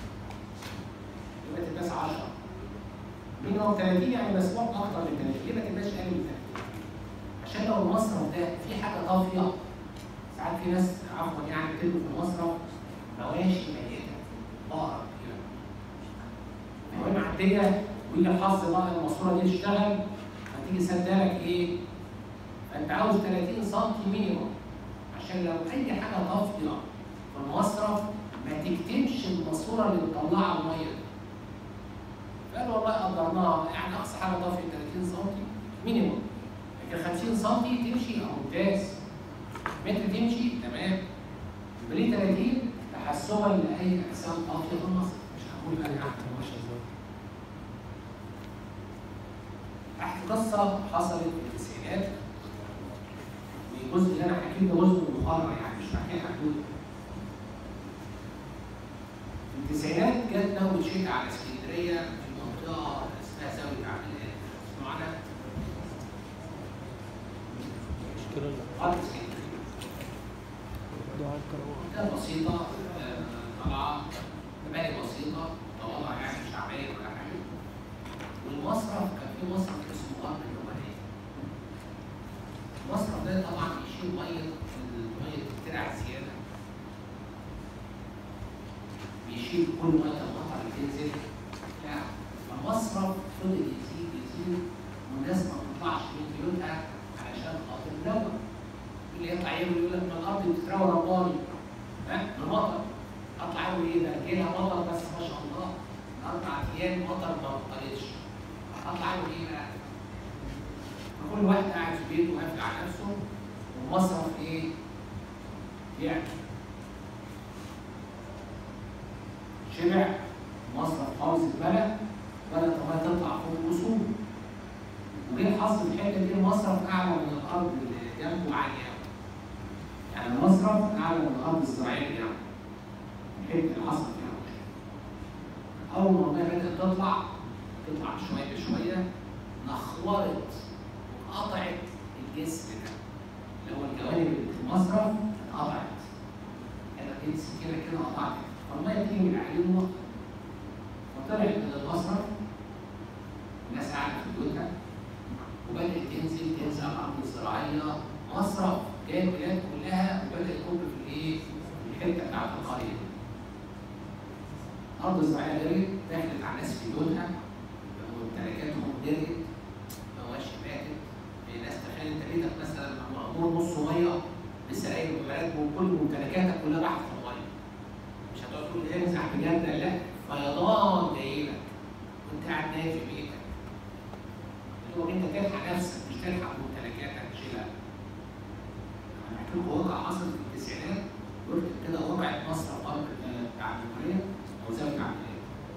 يبقى تبقى 10 مينيموم 30 يعني مسموح اكتر من 30 يبقى تبقاش اقل من 30 عشان لو المصرف ده في حاجه طافيه ساعات في ناس عفوا يعني بتدوا في المصرف مواشي ميته بقره كده وهي معديه ويجي الحظ بقى الماسوره دي تشتغل هتيجي سدالك ايه؟ فانت عاوز 30 سم مينيموم عشان لو اي حاجه طافيه في المصرف ما تكتمش الماسوره اللي مطلعه الميه دي. قال والله قدرناها يعني اقصى حاجه طافيه 30 سم مينيموم لكن 50 سم تمشي ممتاز متر تمشي تمام يبقى ليه 30 تحسبا لاي اجسام طافيه في المصرف مش هقول بقى تحت تحت قصه حصلت في التسعينات والجزء اللي انا حكيته جزء من مقرر يعني مش محكي حدود في التسعينات جت نوبة شتاء على اسكندرية في منطقة اسمها زاوية عبد تسمعوا عنها؟ أرض اسكندرية منطقة بسيطة آه، طالعة مباني بسيطة طوالع يعني شعبية ولا حاجة والمصرف كان في مصرف اسمه غرب النوبانية المصرف ده طبعا بيشيل مية المية بتترع زيادة بيشيل كل مية المطر اللي بتنزل يعني فالمصرف فضل يزيد يزيد والناس ما بتطلعش من بيوتها علشان خاطر النوى اللي يطلع يقول يقول لك من الارض بتتراوى رباني ها من المطر اطلع اقول ايه ده جه لها مطر بس ما شاء الله اربع ايام مطر ما بطلتش اطلع اقول ايه بقى فكل واحد قاعد في بيته قافل على نفسه والمصرف ايه يعني شبع مصرف خالص اتملى بدأت المية تطلع فوق الأصول وجه الحظ في الحتة دي المصرف أعلى من الأرض اللي جنبه عالية أوي. يعني المصرف أعلى من الأرض الزراعية اللي جنبه الحتة اللي حصل فيها مشكلة أول ما المية بدأت تطلع تطلع شوية بشوية نخورت وقطعت الجسم ده اللي هو الجوانب اللي في المصرف اتقطعت انا جبت سكينه كده قطعت فالميه بتيجي من عليه النقطه فطلعت من المصرف الناس قاعده في بيوتها وبدات تنزل تنزل على الارض الزراعيه مصرف جاي البلاد كلها وبدا يكب في الايه؟ في الحته بتاعت القريه دي. الارض الزراعيه غرقت دخلت على الناس في بيوتها وممتلكاتهم غرقت مواشي ماتت الناس تخيل انت بيتك مثلا مأمور نص ميه بسراير ومراكب وكل ممتلكاتك كلها راحت في الميه مش هتقعد تقول ايه امسح بجد لا فيضان جاي لك وانت قاعد نايم في بيتك دوبك انت تلحق نفسك مش تلحق ممتلكاتك تشيلها انا بحكي لكم واقع حصل في التسعينات قلت كده وقعت مصر الارض بتاع الجمهوريه او زاويه العمليه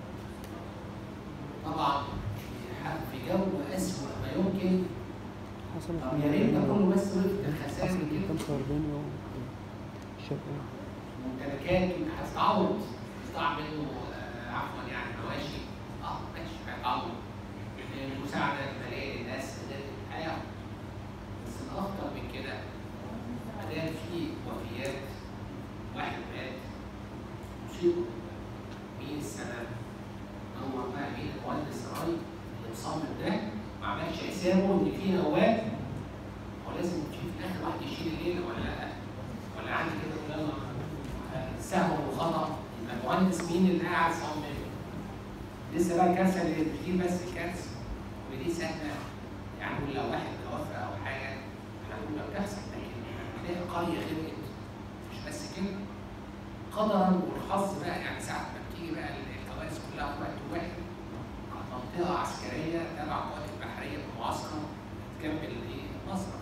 طبعا في جو اسوء ما يمكن حصلت طب يا ريت ده كله بس وقف الخسائر حصلت من كده 45 يوم الشرقية ممتلكات هتتعوض يطلع منه آه، عفوا يعني مواشي اه ماشي هيتعوض المساعدة المالية للناس قدرت هياخد بس الأخطر من كده ما دام في وفيات واحد مات مصيبة مين السبب؟ هو بقى مين المهندس الري اللي مصمم ده ما عملش حسابه إن في نواب هو لازم في في الآخر واحد يشيل الليلة ولا لأ؟ ولا عندي كده كلام سهو وخطأ يبقى المهندس مين اللي قاعد صمم لسه بقى الكارثه اللي بتجيب بس الكارثه ودي سهله يعني نقول لو واحد توفى او حاجه احنا نقول لو بتحصل لكن تلاقي قريه غرقت مش بس كده قدرا والحظ بقى يعني ساعه ما بتيجي بقى الكوارث كلها في وقت واحد منطقه عسكريه تبع القوات البحريه بمعسكر تكمل ايه مصر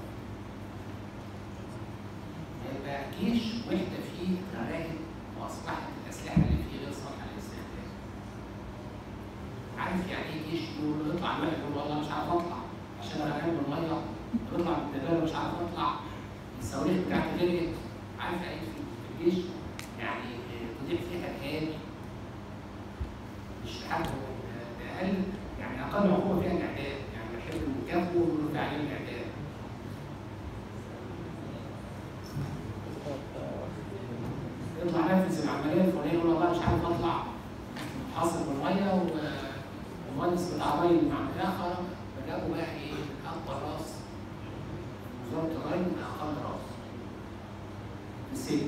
يبقى جيش وحده فيه غرائب واصبحت الاسلحه اللي فيه غير صالحه للاستخدام. عارف يعني ايه جيش يقول يطلع الواحد يقول والله مش عارف اطلع عشان انا غرقان بالميه يطلع من الدبابه مش عارف اطلع الصواريخ بتاعتي غرقت عارف يعني إيه في الجيش يعني تضيع فيها ارهابي مش حاجه اقل يعني اقل عقوبه فيها الاعدام يعني بنحب المكافئ ونقول تعليم الاعدام يطلع نفذ العمليه الفلانيه يقول والله مش عارف اطلع حاصل بالميه والمهندس بتاع الري اللي عند اخر فجابوا بقى ايه من اكبر راس وزاره الري من اقل راس في السجن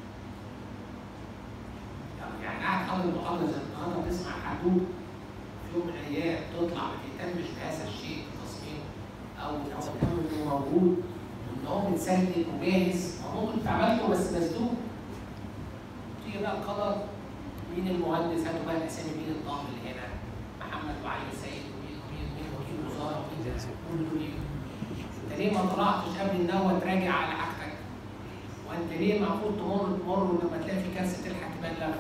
يعني قاعد حاضر المحاضره زي النهارده بتسمع حدود في يوم من الايام تطلع ما تهتمش بهذا الشيء تصميمه او ان هو تهتم انه موجود وان هو متسلك وجاهز ما هو انت عملته بس مسدود تيجي بقى القدر مين المهندس هاتوا بقى الاسامي مين الطاقم اللي هنا محمد وعلي سيد ومين ومين ومين وكيل وزاره ومين ده كل دول ايه؟ انت ليه ما طلعتش قبل النوى تراجع على حاجتك؟ وانت ليه المفروض تمر تمر ولما تلاقي في كارثه تلحق تبلغ؟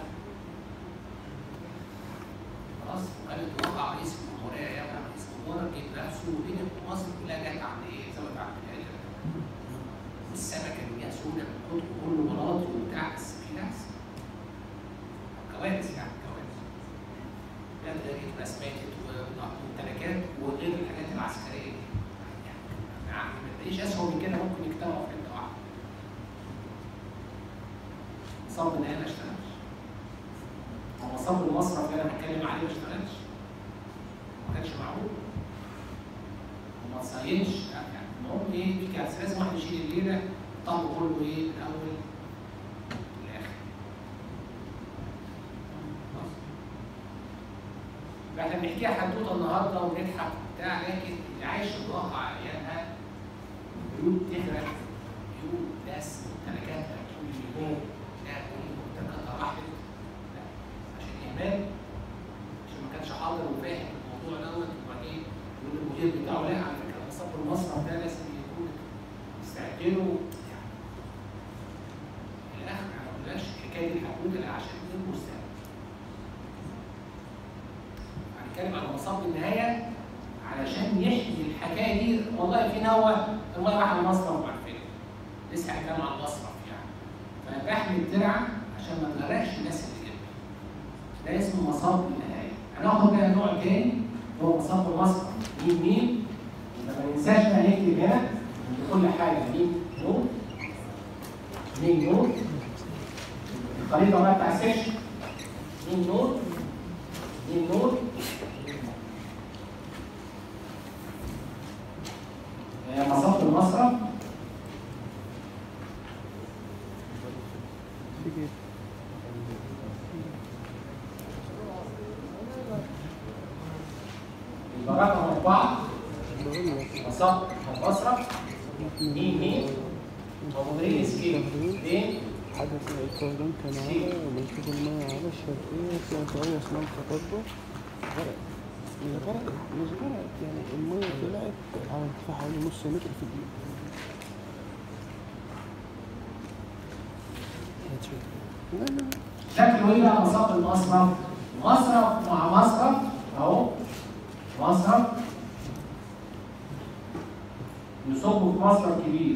خلاص وقالت وقع رئيس الجمهوريه يا رئيس الجمهوريه جيب نفسه ودنيا مصر كلها جت عند ايه؟ زود عند العيله والسمكه اللي جت بسهوله بنحط كله مناطق وبتاع بس في ناس كوارث يعني كوارث بلاد غريب ناس ماتت وممتلكات وغير الحاجات العسكريه دي يعني ما تلاقيش اسهل من كده ممكن يجتمعوا في حته واحده صب النهائي ما اشتغلش هو صب المصرف اللي انا بتكلم عليه ما اشتغلش ما كانش معقول وما تصينش يعني المهم ايه في كارثه لازم واحد يشيل الليله طلبه كله ايه من اول للاخر خلاص؟ احنا بنحكيها حدوته النهارده ونضحك وبتاع لكن اللي عايش الواقع ايامها بيوت تغرق بيوت ناس ممتلكات طول اليوم لا كل ممتلكاتها راحت لا عشان اهمال عشان ما كانش حاضر وفاهم الموضوع دوت وبعدين يقول المدير بتاعه لا على فكره مصاب المصرف ده لازم يكون مستعد له يعني الاخر ما قلناش حكايه الحدود لا عشان يكون مستعد هنتكلم على مصاب النهايه علشان يحكي الحكايه دي والله في نوه الميه راح المصرف وعارفين لسه هنتكلم عن المصرف يعني فانا بحمي الدرع عشان ما نغرقش الناس اللي جنبي ده اسمه مصاب النهايه هناخد بقى نوع تاني هو مصاب المصرف مين مين يبقى ما ننساش بقى نكتب هنا عند كل حاجه مين نون مين نون الخريطه بقى بتاع السكشن مين نون مين نون آه، مصب المصرف تيجي يبقى رقم اربعه بقول لك مصب المصرف مين مين موجودين سكيل بين حدث القولون كان على ومنشوف الماء على الشرقية كانت قرية اسمها الخطبة غرقت مش غرقت مش غرقت يعني المية طلعت على ارتفاع حوالي نص متر في الدقيقة لا لا شكله ايه بقى مصب المصرف؟ مصرف مع مصرف اهو مصرف يصبوا في مصرف كبير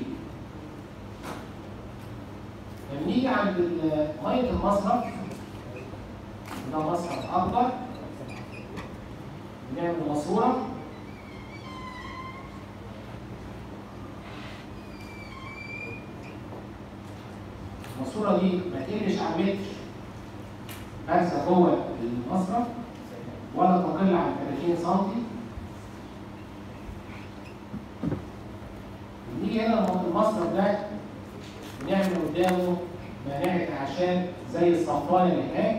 لما نيجي عند ال- ميه المصرف ده مصرف اكبر بنعمل ماسوره الماسوره دي ما تقلش عن متر بارزه جوه المصرف ولا تقل عن 30 سم نيجي هنا نحط المصرف ده بنعمل قدامه مناعة أعشاب زي الصفاية اللي هناك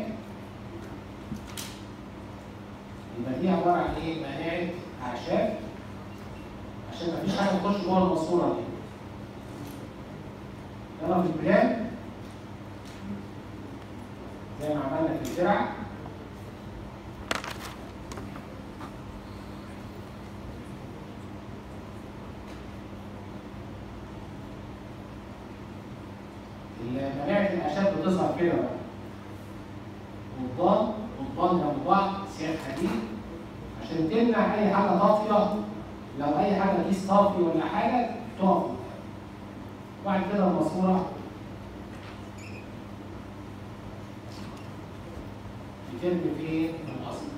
يبقى دي عبارة عن إيه؟ مناعة أعشاب عشان مفيش حاجة تخش جوه الماسورة دي. يلا في البلان زي ما عملنا في الزرع مناعة الأعشاب بتظهر كده بقى. قضبان قضبان جنب بعض سياخ حديد عشان تمنع أي حاجة طافية لو أي حاجة كيس طافي ولا حاجة تقف بعد كده الماسورة بترمي فين؟ في الأصل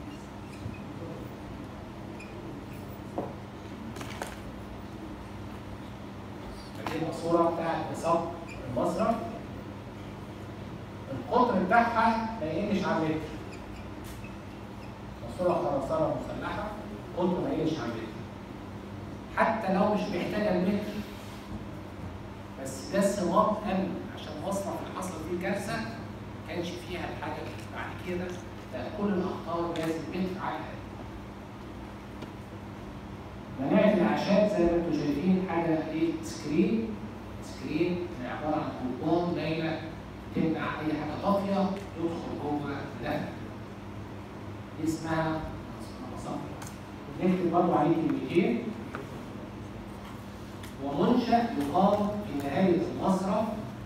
دي الماسورة بتاعت نصاب المصرف القطر بتاعها ما يقلش عن متر ماسورة خرسانة مسلحة قطر ما يقلش عن متر حتى لو مش محتاجة المتر بس ده صمام أمن عشان مصنع اللي حصل فيه كارثة ما كانش فيها الحاجة دي. بعد كده بقى كل الأخطار لازم متر على الأقل مناعة الأعشاب زي ما انتم شايفين حاجة إيه سكرين سكرين عبارة عن قضبان دايرة تمنع أي حاجة طافية تدخل جوه ده دي اسمها مصفى نكتب برضه عليه كلمتين ومنشأ يقام في نهاية المصرف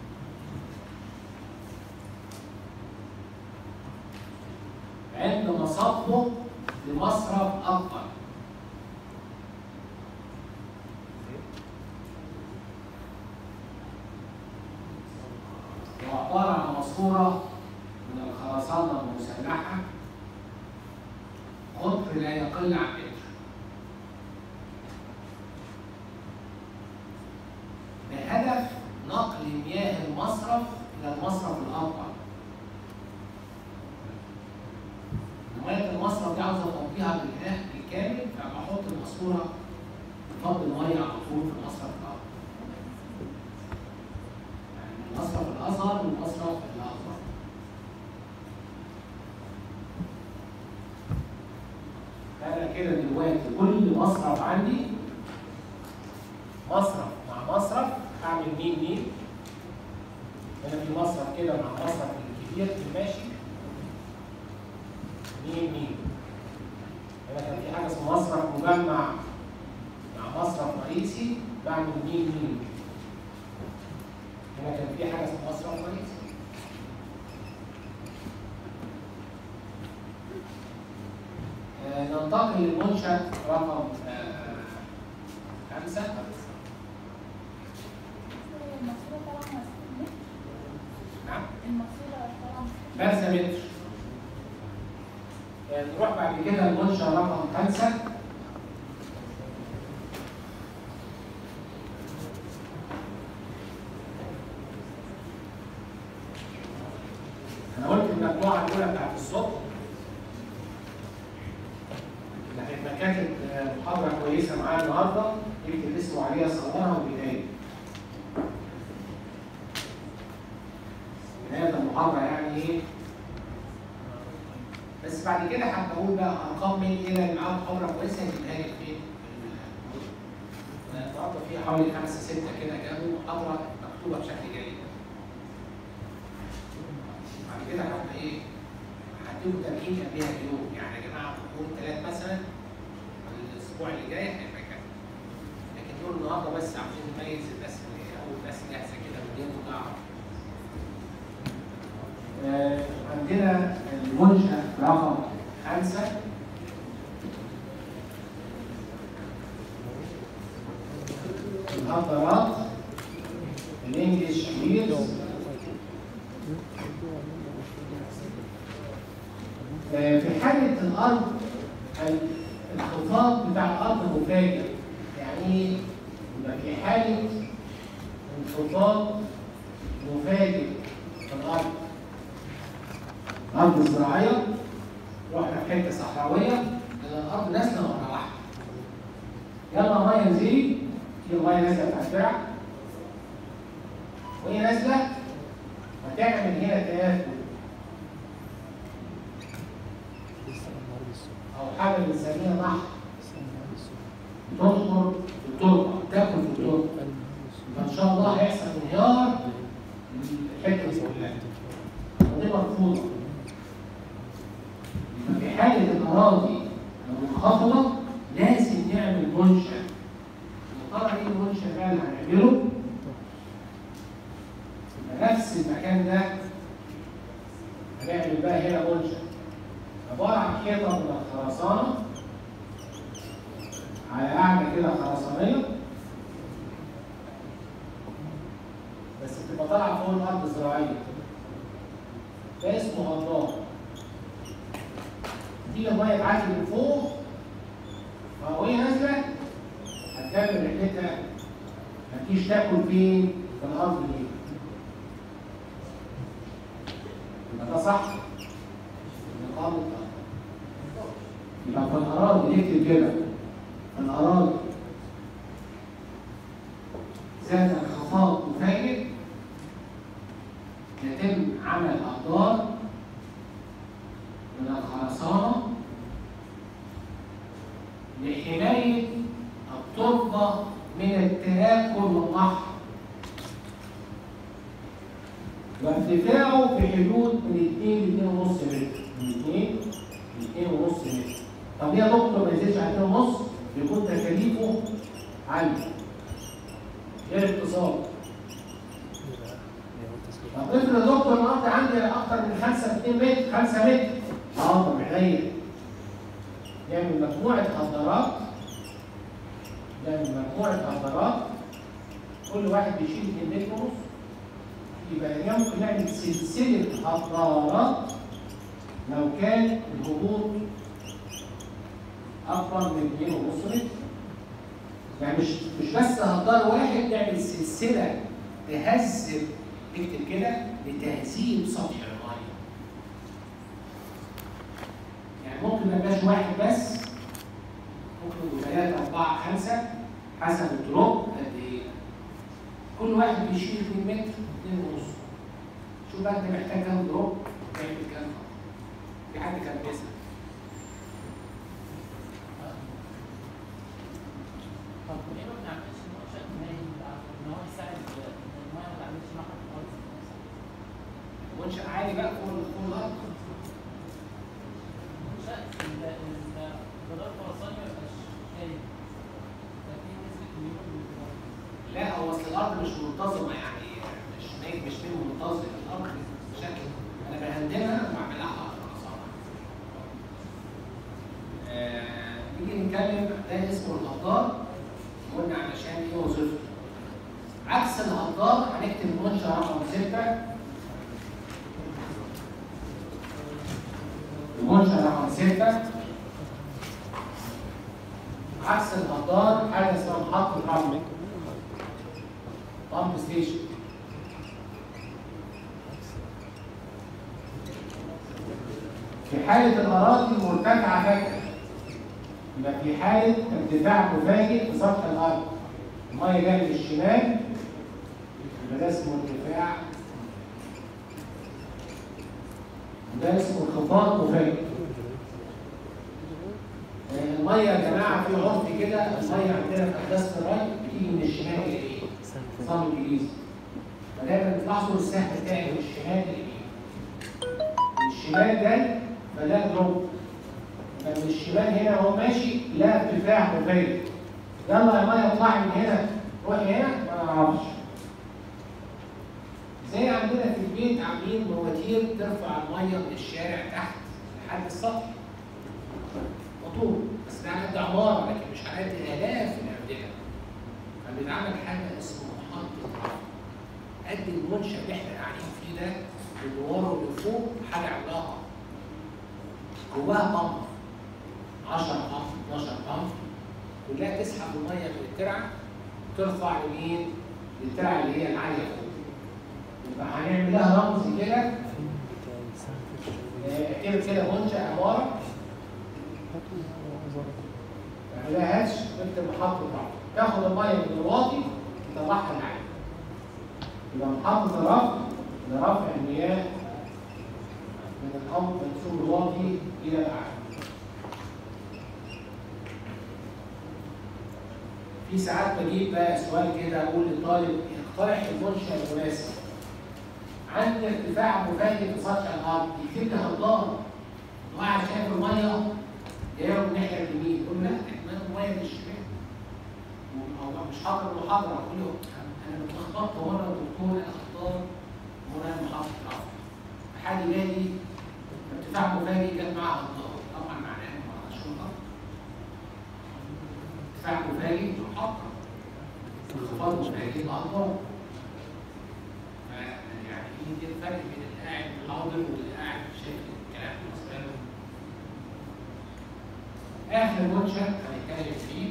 عند مصبه لمصرف أكبر ماسورة من الخرسانة المسلحة قطر لا يقل عن متر بهدف نقل مياه المصرف إلى المصرف الأكبر مياه المصرف دي عاوز أفضيها بالإله بالكامل فبحط الماسورة تفضي المية على طول في المصرف الأكبر يعني المصرف الأصغر والمصرف الأكبر أنا كده دلوقتي كل مصرف عندي مصرف مع مصرف أعمل مين مين هنا في مصرف كده مع مصرف الكبير في الماشي مين مين هنا كان في حاجة اسمها مصرف مجمع مع مصرف رئيسي بعمل مين مين هنا كان في حاجة اسمها مصرف رئيسي آه، ننتقل للمنشأ رقم آه، خمسة المقصودة طبعا مسؤول نعم المقصودة طبعا خمسة متر آه، نروح بعد كده المنشأ رقم خمسة أنا قلت المجموعة الأولى بتاعت الصبح اللي هتبقى كانت آه، محاضرة كويسة معايا النهاردة يكتب اسمه عليها صورها وبداية. بداية المحاضرة يعني إيه؟ بس بعد كده هبقول بقى ارقام مين ايه اللي معاه محاضره كويسه يجيبها لك فين؟ النهارده في حوالي خمسه سته كده جابوا محاضره مكتوبه بشكل جيد. بعد كده هبقى ايه؟ هديهم تمرين قبلها بيوم يعني يا جماعه يوم ثلاث مثلا الاسبوع اللي جاي هيبقى كده. لكن دول النهارده بس عشان نميز الناس اللي اول ناس جاهزه كده وديهم تعرف. آه، عندنا المنشأ رقم خمسة المخدرات الانجليش ويلز آه، في حالة الأرض الانخفاض بتاع الأرض مفاجئ يعني إيه؟ يبقى في حالة انخفاض مفاجئ في الأرض أرض زراعية رحنا في حتة صحراوية لأن الأرض نازلة مرة واحدة يلا مية نزيد في مية نازلة بتاعت الدرع وهي نازلة هتعمل هنا تآكل أو حاجة بنسميها نحر تنحر في التربة تاكل في التربة فإن شاء الله هيحصل انهيار الحتة دي كلها ودي مرفوضة يبقى في حالة الأراضي المنخفضة لازم نعمل منشأ يا ترى إيه المنشأ بقى اللي هنعمله؟ يبقى نفس المكان ده هنعمل بقى هنا منشأ عبارة عن حيطة من الخرسانة على قاعدة كده خرسانية بس بتبقى طالعة فوق الأرض الزراعية ده اسمه غطاء دي المية تعدي من فوق وهي نازلة هتكمل رحلتها متجيش تاكل فين؟ في الأرض دي يبقى ده صح نقام الأرض يبقى في الأراضي نكتب كده في الأراضي ذات انخفاض مفاجئ يتم عمل أقدار من الخرسانة لحماية التربة من التآكل والنحر وارتفاعه في حدود من 2 ل 2.5 متر من 2 ل 2.5 متر طب ليه يا دكتور ما يزيدش عن 2.5 بيكون تكاليفه عالية غير اقتصاد طب افرض يا دكتور الارض عندي اكتر من 5 2 متر 5 متر اه طب عينيا نعمل مجموعة حضارات نعمل مجموعة حضارات كل واحد بيشيل 2 متر ونص يبقى هنا ممكن نعمل سلسله هضارات لو كان الهبوط اكبر من 2.5 متر يعني مش مش بس هضار واحد نعمل سلسله تهذب اكتب كده لتهذيب سطح الميه يعني ممكن ما يبقاش واحد بس ممكن يبقوا ثلاثة أربعة خمسة حسب الدروب قد إيه كل واحد بيشيل 2 متر 2 ونص شوف بقى أنت محتاج كام دروب تعمل كام خط. في حد كان بيسأل طب ليه ما بنعملش مناقشات مائي ان هو يساعد ان الميه ما تعملش نقط خالص منشأ عالي بقى فوق فوق الأرض منشأ ال- ال- جدار الخرساني ما يبقاش هايل ده في نسبة ميول من الجدار. لا هو اصل الارض مش منتظمه يعني مش نايم مش نايم منتظم الارض شكل انا بهندمها واعملها على خرسانه. آه، نيجي نتكلم ده اسمه الهضار قلنا علشان ايه وظيفته. عكس الهضار هنكتب منشأ رقم ستة المنشأ رقم ستة عكس الهضار حاجة اسمها محطة رمل بامب ستيشن في حالة الأراضي المرتفعة فجأة يبقى في حالة ارتفاع مفاجئ في سطح الأرض المية جاية من الشمال يبقى ده اسمه ارتفاع وده اسمه انخفاض مفاجئ آه، المية يا جماعة في عرف كده المية عندنا في أحداث الري بتيجي من الشمال إلى إيه؟ نظام الإنجليزي فدايما بتلاحظوا السهم بتاعي من الشمال لليمين من الشمال جاي فده دروب فمن الشمال هنا هو ماشي لا ارتفاع مفاجئ يلا يا ميه اطلعي من هنا روحي هنا ما اعرفش زي عندنا في البيت عاملين مواتير ترفع الميه من الشارع تحت لحد السطح مطور بس ده على قد عماره لكن مش على قد الاف الاعمده فبيتعمل حاجه اسمها محطه رفع قد المنشا اللي احنا قاعدين فيه ده اللي ورا واللي فوق حاجه عملاقه جواها بامب 10 بامب 12 بامب كلها تسحب الميه من الترعه ترفع لمين؟ للترعه اللي هي العاليه فوق يبقى هنعمل لها رمز كده آه، اعتبر كده منشا عماره تعملها هاتش نكتب محطة رفع تاخد المية من الواطي تطلعها العالي يبقى محطة الرفع لرفع المياه من الأرض منسوب الواطي إلى الأعلى في ساعات بجيب بقى سؤال كده أقول للطالب اقترح المنشأ المناسب عندي ارتفاع مفاجئ في سطح الأرض يكتب لي هضار وقاعد شايف المية جايه من الناحيه اليمين يقول لا احنا الميه من الشمال او مش حاضر المحاضره اقول له انا اتلخبطت هو انا دكتور اختار هنا محطه رفع حد يلاقي ارتفاع مفاجئ جت معاها الضغط طبعا معناه ما شو الضغط ارتفاع مفاجئ محطه انخفاض مفاجئ الضغط يعني ايه الفرق بين القاعد حاضر واللي قاعد شايف الكلام بالنسبه له اخر منشا هنتكلم فيه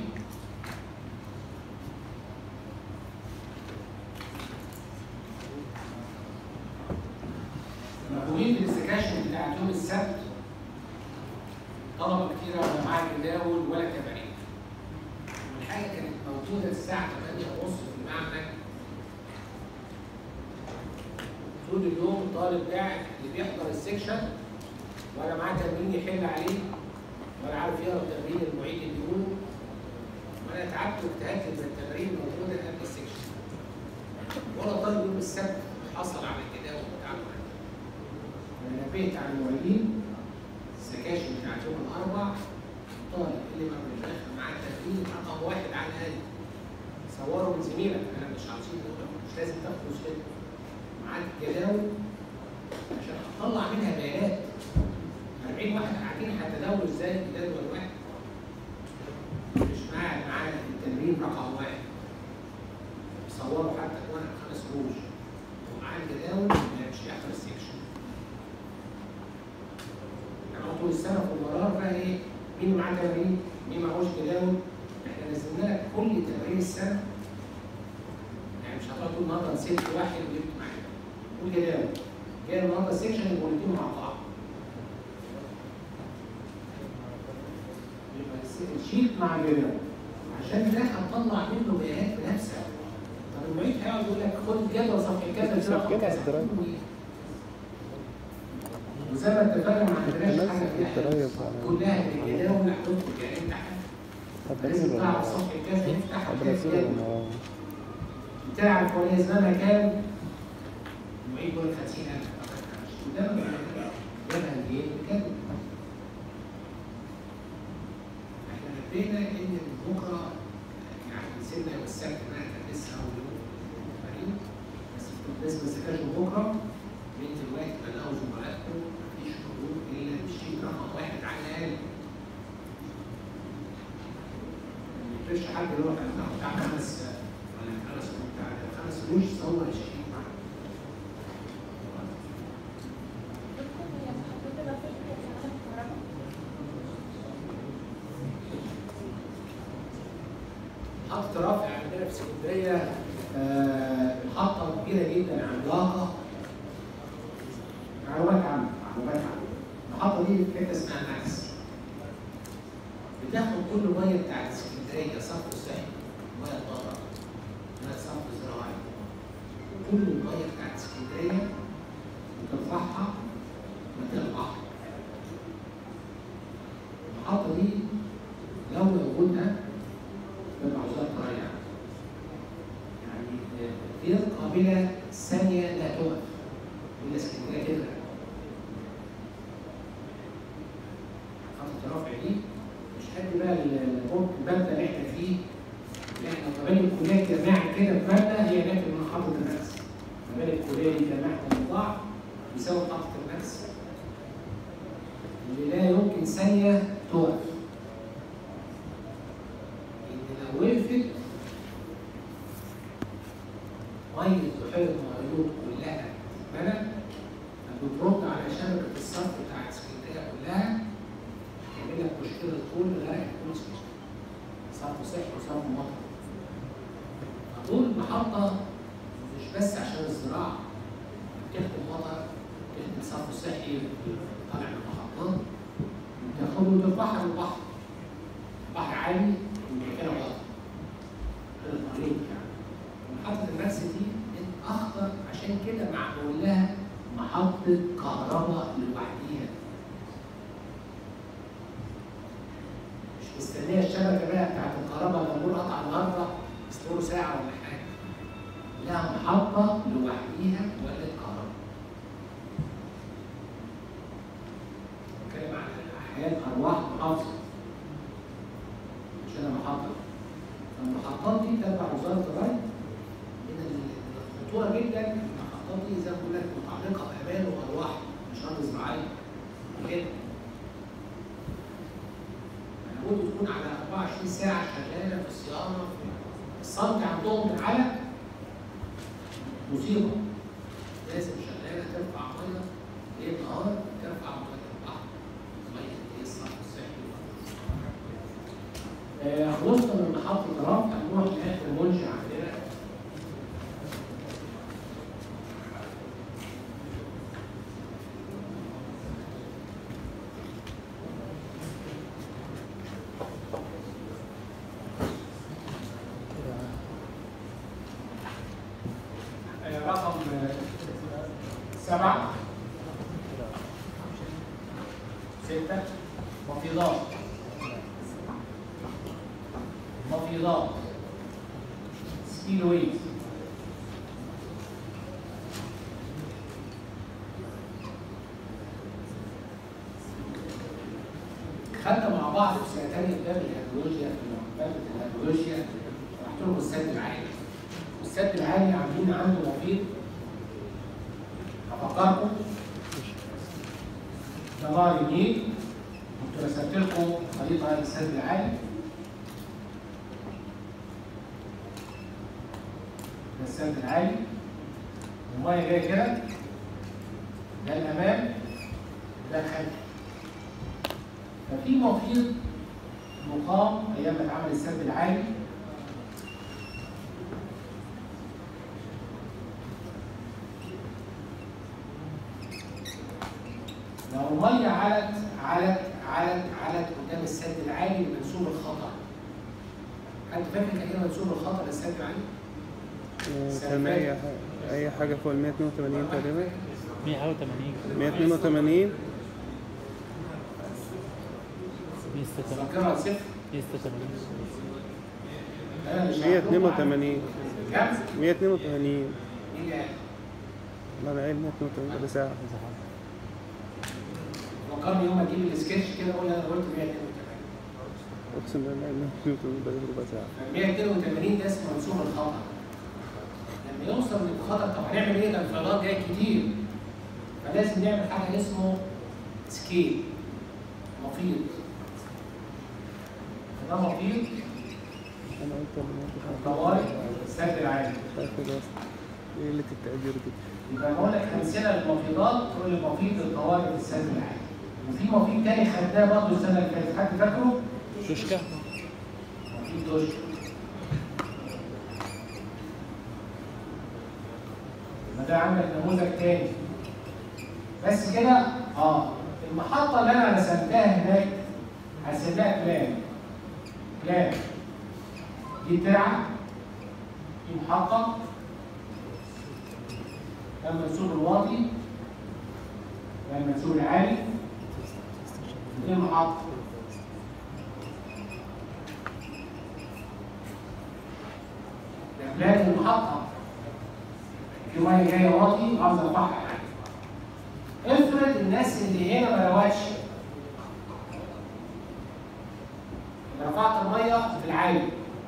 مفهومين السكاشن بتاعت يوم السبت طلبه كتيره ولا معاها جداول ولا تمارين والحاجه كانت موجوده الساعه 8 ونص في المعمل طول اليوم الطالب قاعد اللي بيحضر السكشن ولا معاه تمرين يحل عليه ولا عارف يقرا التمرين المعيد اللي بيقوله وانا تعبت واجتهدت من التمارين الموجوده قبل السكشن ولا طالب يوم السبت حصل على الجداول بتاعته انا نبهت على المعيدين السكاشن بتاعت يوم الاربع الطالب اللي ما مش داخل معاه تمرين رقم واحد على الاقل صوره من زميلك انا مش عاوزين مش لازم تاخده كده معاك الجداول عشان هتطلع منها بيانات 40 واحد قاعدين هتداولوا ازاي جدول واحد مش معاه معاه التمرين رقم واحد صوروا حتى وانا خمس قروش ومعاه الجداول مين اللي معاه تمارين؟ مين معهوش جداول؟ احنا نزلنا لك كل تمارين السنه يعني مش هتقعد تقول النهارده نسيت واحد وجبت معاه قول جداول جاي النهارده سيكشن يبقوا الاثنين مع بعض يبقى الس- الشيت مع الجداول عشان ده هتطلع منه بيانات بنفسك طب المعيد هيقعد يقول لك خد الجدول صفحه كذا بتسجلها رقم كذا. على الدرايف. وزي ما اتفقنا ما عندناش حاجه تنزل فيها الدرايف حفظ. على- كلها بالجداول هتدخل يعني انت لازم هبنزله تعرف ولا صفحه كذا يفتح هبنزله ولا تعرف هو زمانها كام المعيد يقول لك 50000 ده ما جابها منين؟ بكذا احنا نبينا ان بكره يعني سيبنا يوم السبت بقى كان لسه اول يوم فريق بس الناس ما ذاكرش بكره من دلوقتي بلغوا زملائكم مفيش حضور الا الشيت رقم واحد على الاقل ما يقدرش حد اللي هو كان بتاع خمس ولا خمس بتاع خمس قروش صور الشيت معاه دكتور هي محطوطة الرصيد كانت شغالة في الكهرباء محطة رفع عندنا في اسكندرية آه، محطة كبيرة جدا عملاقة معلومات عامة معلومات عامة المحطة دي في حتة اسمها ماكس بتاخد كل مية بتاعت اسكندرية صرف صحي مية طاهرة مية صرف زراعي كل المية بتاعت اسكندرية بترفعها مكان البحر المحطة دي لو وجودها تبع وزارة الري يعني غير قابلة ثانية لا تقف إلا اسكندرية كده خط الرفع دي مش قد بقى الممكن المبنى اللي احنا فيه لا احنا كمان الكلية جماعة كده في مبنى هي هناك من محطة النفس كمان الكلية دي جماعة من بعض بيساوي محطة النفس اللي لا يمكن ثانية تقف إن لو وقفت مية بحيرة معيوط كلها بلد بترد على شبكة الصرف بتاعت اسكندرية كلها تعمل لك مشكلة طول غرق كل اسكندرية صرف صحي وصرف مطر فدول محطة مش بس عشان الزراعة بتخدم مطر بتخدم صرف صحي طالع من المحطات بتاخده وترفعها للبحر بحر عالي ومكانه غلط غير الطريق يعني محطة المرسى دي من أخطر عشان كده معمول لها محطة كهرباء لوحديها مش مستنية الشبكة بقى بتاعت الكهرباء لما نقول قطع النهارده يصبروا ساعة ولا حاجة لها محطة لوحديها ولا الكهرباء بتكلم عن أحياء أرواح محافظة مش أنا محطة المحطات دي تبع وزارة الري من الخطورة جدا المحطات دي زي ما بقول لك متعلقة بأمان وأرواح مش أرض زراعية كده لابد تكون على 24 ساعة شغالة في الصيانة في الصمت عندهم على مصيبة لازم شغالة ترفع مية ليل نهار ترفع مية البحر مية ايه الصرف الصحي آه، خلصنا من محطة رفع نروح لآخر منشأ عندنا آه، رقم آه، سبعة ستة مفيضات مفيضات سبيلويز خدنا مع بعض في سنه ثانيه باب الهيدرولوجيا في ماده الهيدرولوجيا رحت لهم السد العالي السد العالي عاملين عنده مفيد افكركم ده نهر النيل كنت رسمت لكم خريطه هذا السد العالي ده السد العالي الميه جايه كده ده الامام ده الخلف ففي مفيض مقام ايام ما اتعمل السد العالي لو الميه علت علت علت علت قدام السد العالي منسوب الخطر حد فاكر كان ايه منسوب الخطر للسد العالي؟ كان أي حاجة أي حاجة فوق ال 182 تقريبا 180 182 186 فاكرها صفر 186 انا مش عارف. 182 كام؟ 182 مين اللي قال؟ لا أنا قايل 182 ده ساعة فكرني يوم اجيب السكتش كده اقول انا قلت 182 أقسم بالله 182 ده ربع ساعة 182 ده اسمه منسوب الخطر لما يوصل للخطر طب هنعمل ايه ده الفيضان جاي كتير فلازم نعمل حاجه اسمه سكيل مفيض ده مفيض أنا قلت ال طوارئ السد العالي مش عارف إيه ده أصلا إيه قلة التقدير دي يبقى بقول لك امثله للمفيضات تقول لي مفيض الطوارئ في السد العالي وفي مفيض تاني خدناه برضه السنه اللي فاتت حد فاكره؟ شوشكا مفيض دوشك ما ده عندك نموذج تاني بس كده اه المحطه اللي انا رسمتها هناك هسميها بلان بلان دي ترعه دي محطه ده المنسوب الواطي ده المنسوب العالي دي المحطه ده بلان المحطه في ميه جايه واطي عاوز ارفعها يعني افرض الناس اللي هنا ما روتش رفعت الميه في العالي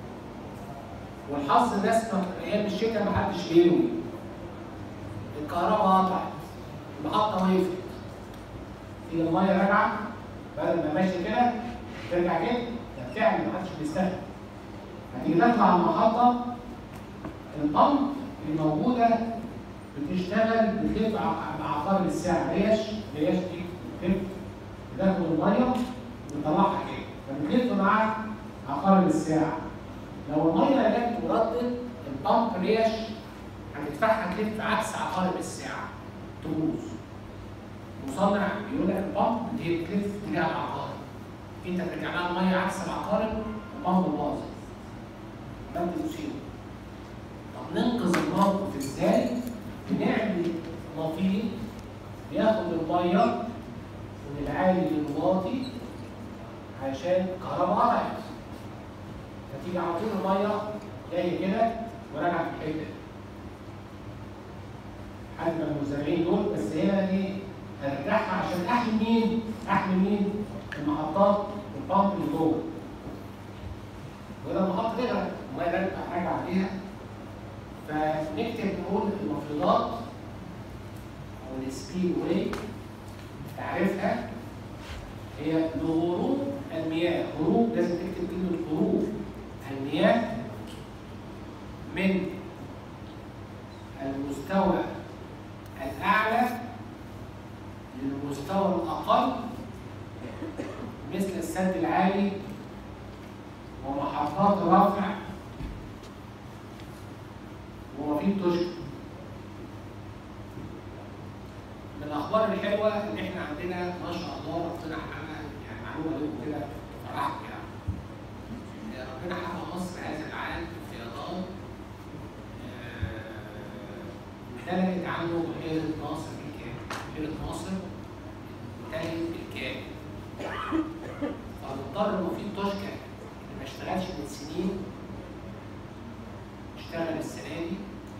والحظ الناس ما- ايام الشتاء ما حدش بيروي الكهرباء قطعت المحطه وقفت تيجي الميه راجعه بدل ما ماشي كده ترجع كده ده بتعمل ما حدش بيستخدم هتيجي تطلع المحطه البمب الموجوده بتشتغل بتلف ع- بعقارب الساعه ريش ريش دي بتلف تاخد الميه وتطلعها كده فبتلف مع عقارب الساعه لو الميه جت وردت البمب ريش هتدفعها تلف عكس عقارب الساعه تبوظ مصنع بيقول لك البمب دي بتلف تجاه العقارب انت ترجع لها الميه عكس العقارب البمب باظت بند مصيبه طب ننقذ الموقف ازاي؟ بنعمل مفيد ياخد الميه من العالي للواطي عشان الكهرباء قطعت فتيجي على طول الميه جايه كده وراجعه في الحته دي. حد من المزارعين دول بس هنا دي هرجعها عشان احمي مين؟ احمي مين؟ المحطات والبامب اللي جوه. وإذا المحطة تغرق الميه ده يبقى حاجة عليها فنكتب نقول المفروضات او السبيد واي تعريفها هي لهروب المياه هروب لازم تكتب كلمة هروب المياه من المستوى الأعلى للمستوى الأقل مثل السد العالي ومحطات رفع ومفيد تشكر من الاخبار الحلوه ان احنا عندنا ما شاء الله ربنا حقق يعني معلومه لكم كده فرحت يعني ربنا حقق مصر هذا العام فيضان امتلأت عنه بحيره ناصر بالكامل بحيره ناصر انتهت بالكامل فهنضطر مفيد تشكر اللي ما اشتغلش من سنين اشتغل السنه دي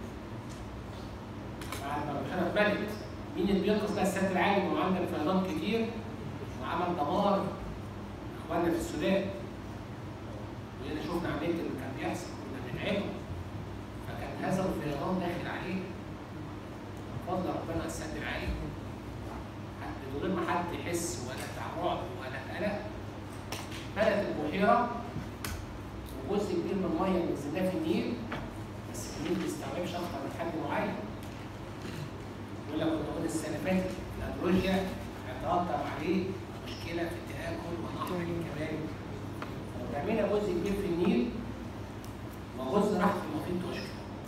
بعد ما البحيره اتملت مين اللي بينقذ بقى السد العالي ما هو عندك فيضان كتير وعمل دمار اخواننا في السودان ولنا شفنا عمليه اللي كان بيحصل كنا بنعيبه فكان هذا الفيضان داخل عليه بفضل ربنا على السد العالي حد- من غير ما حد يحس ولا بتاع رعب ولا قلق بدات البحيره وجزء كبير من الميه اللي نزلناه في النيل بس النيل ما بيستوعبش اكتر من حد معين يقول لك كنا قلنا السنه اللي فاتت الادروجيا هيترتب عليه مشكله في التاكل ونحر الكباري حمينا جزء كبير في النيل وجزء راح في محيط توشكا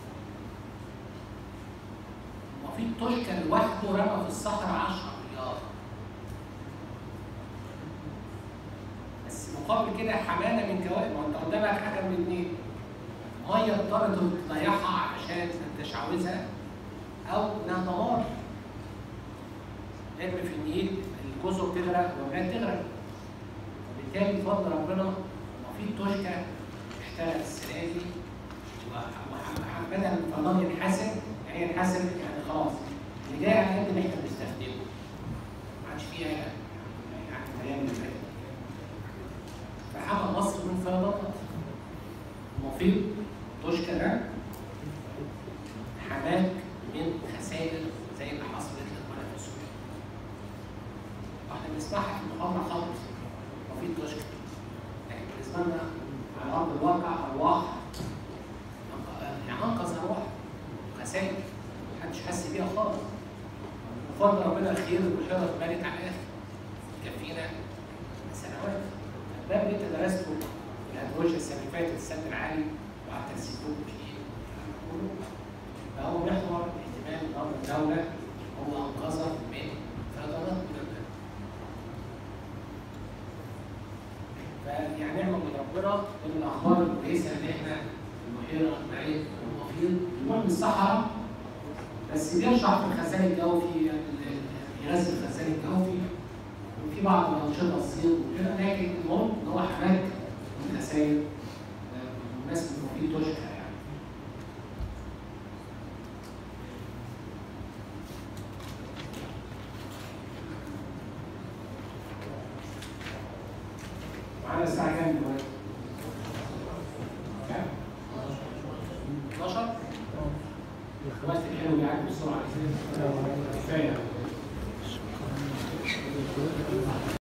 محيط توشكا لوحده رمى في الصحراء 10 مليار بس مقابل كده حمانا من كوائب ما انت قدامك حاجه من اتنين ميه اضطرت تضيعها عشان تشعوذها او انها دمار نجم في النيل الجزر تغرق والبلاد تغرق وبالتالي بفضل ربنا محيط توشكا اشتغل السنه دي وبدا الفضاء ينحسر يعني ينحسر يعني خلاص اللي جاي على قد ما احنا بنستخدمه ما عادش فيها يعني الايام اللي فاتت فحمى مصر من فيضانات محيط توشكا ده حماك من خسائر زي اللي حصلت لإخواننا في سوريا. واحنا بنسمعها في المحاضرة خالص محيط توشكا لكن بالنسبة لنا على أرض الواقع أرواح يعني أنقذ أرواح خسائر محدش حس بيها خالص بفضل ربنا الخير والبحيرة اتملت على الآخر تكفينا سنوات ده اللي انت درسته في الهيدروجيا السنه اللي فاتت السد العالي وعلى التنسيقون فيه فهو محور اهتمام نظام الدوله هو انقذه من فيضانات مدمره. فيعني نعمه من ربنا من الاخبار الكويسه ان احنا البحيره معين المفيض المهم الصحراء بس بيشرح في الخزان الجوفي بيغذي الخزان الجوفي وفي بعض الانشطه الصيد وكده لكن المهم ان هو حماك من خسائر الناس المفيد تشكى يعني. معانا الساعة كام دلوقتي؟ كام؟ 12 الوقت الحلو بيعدي بسرعة كفاية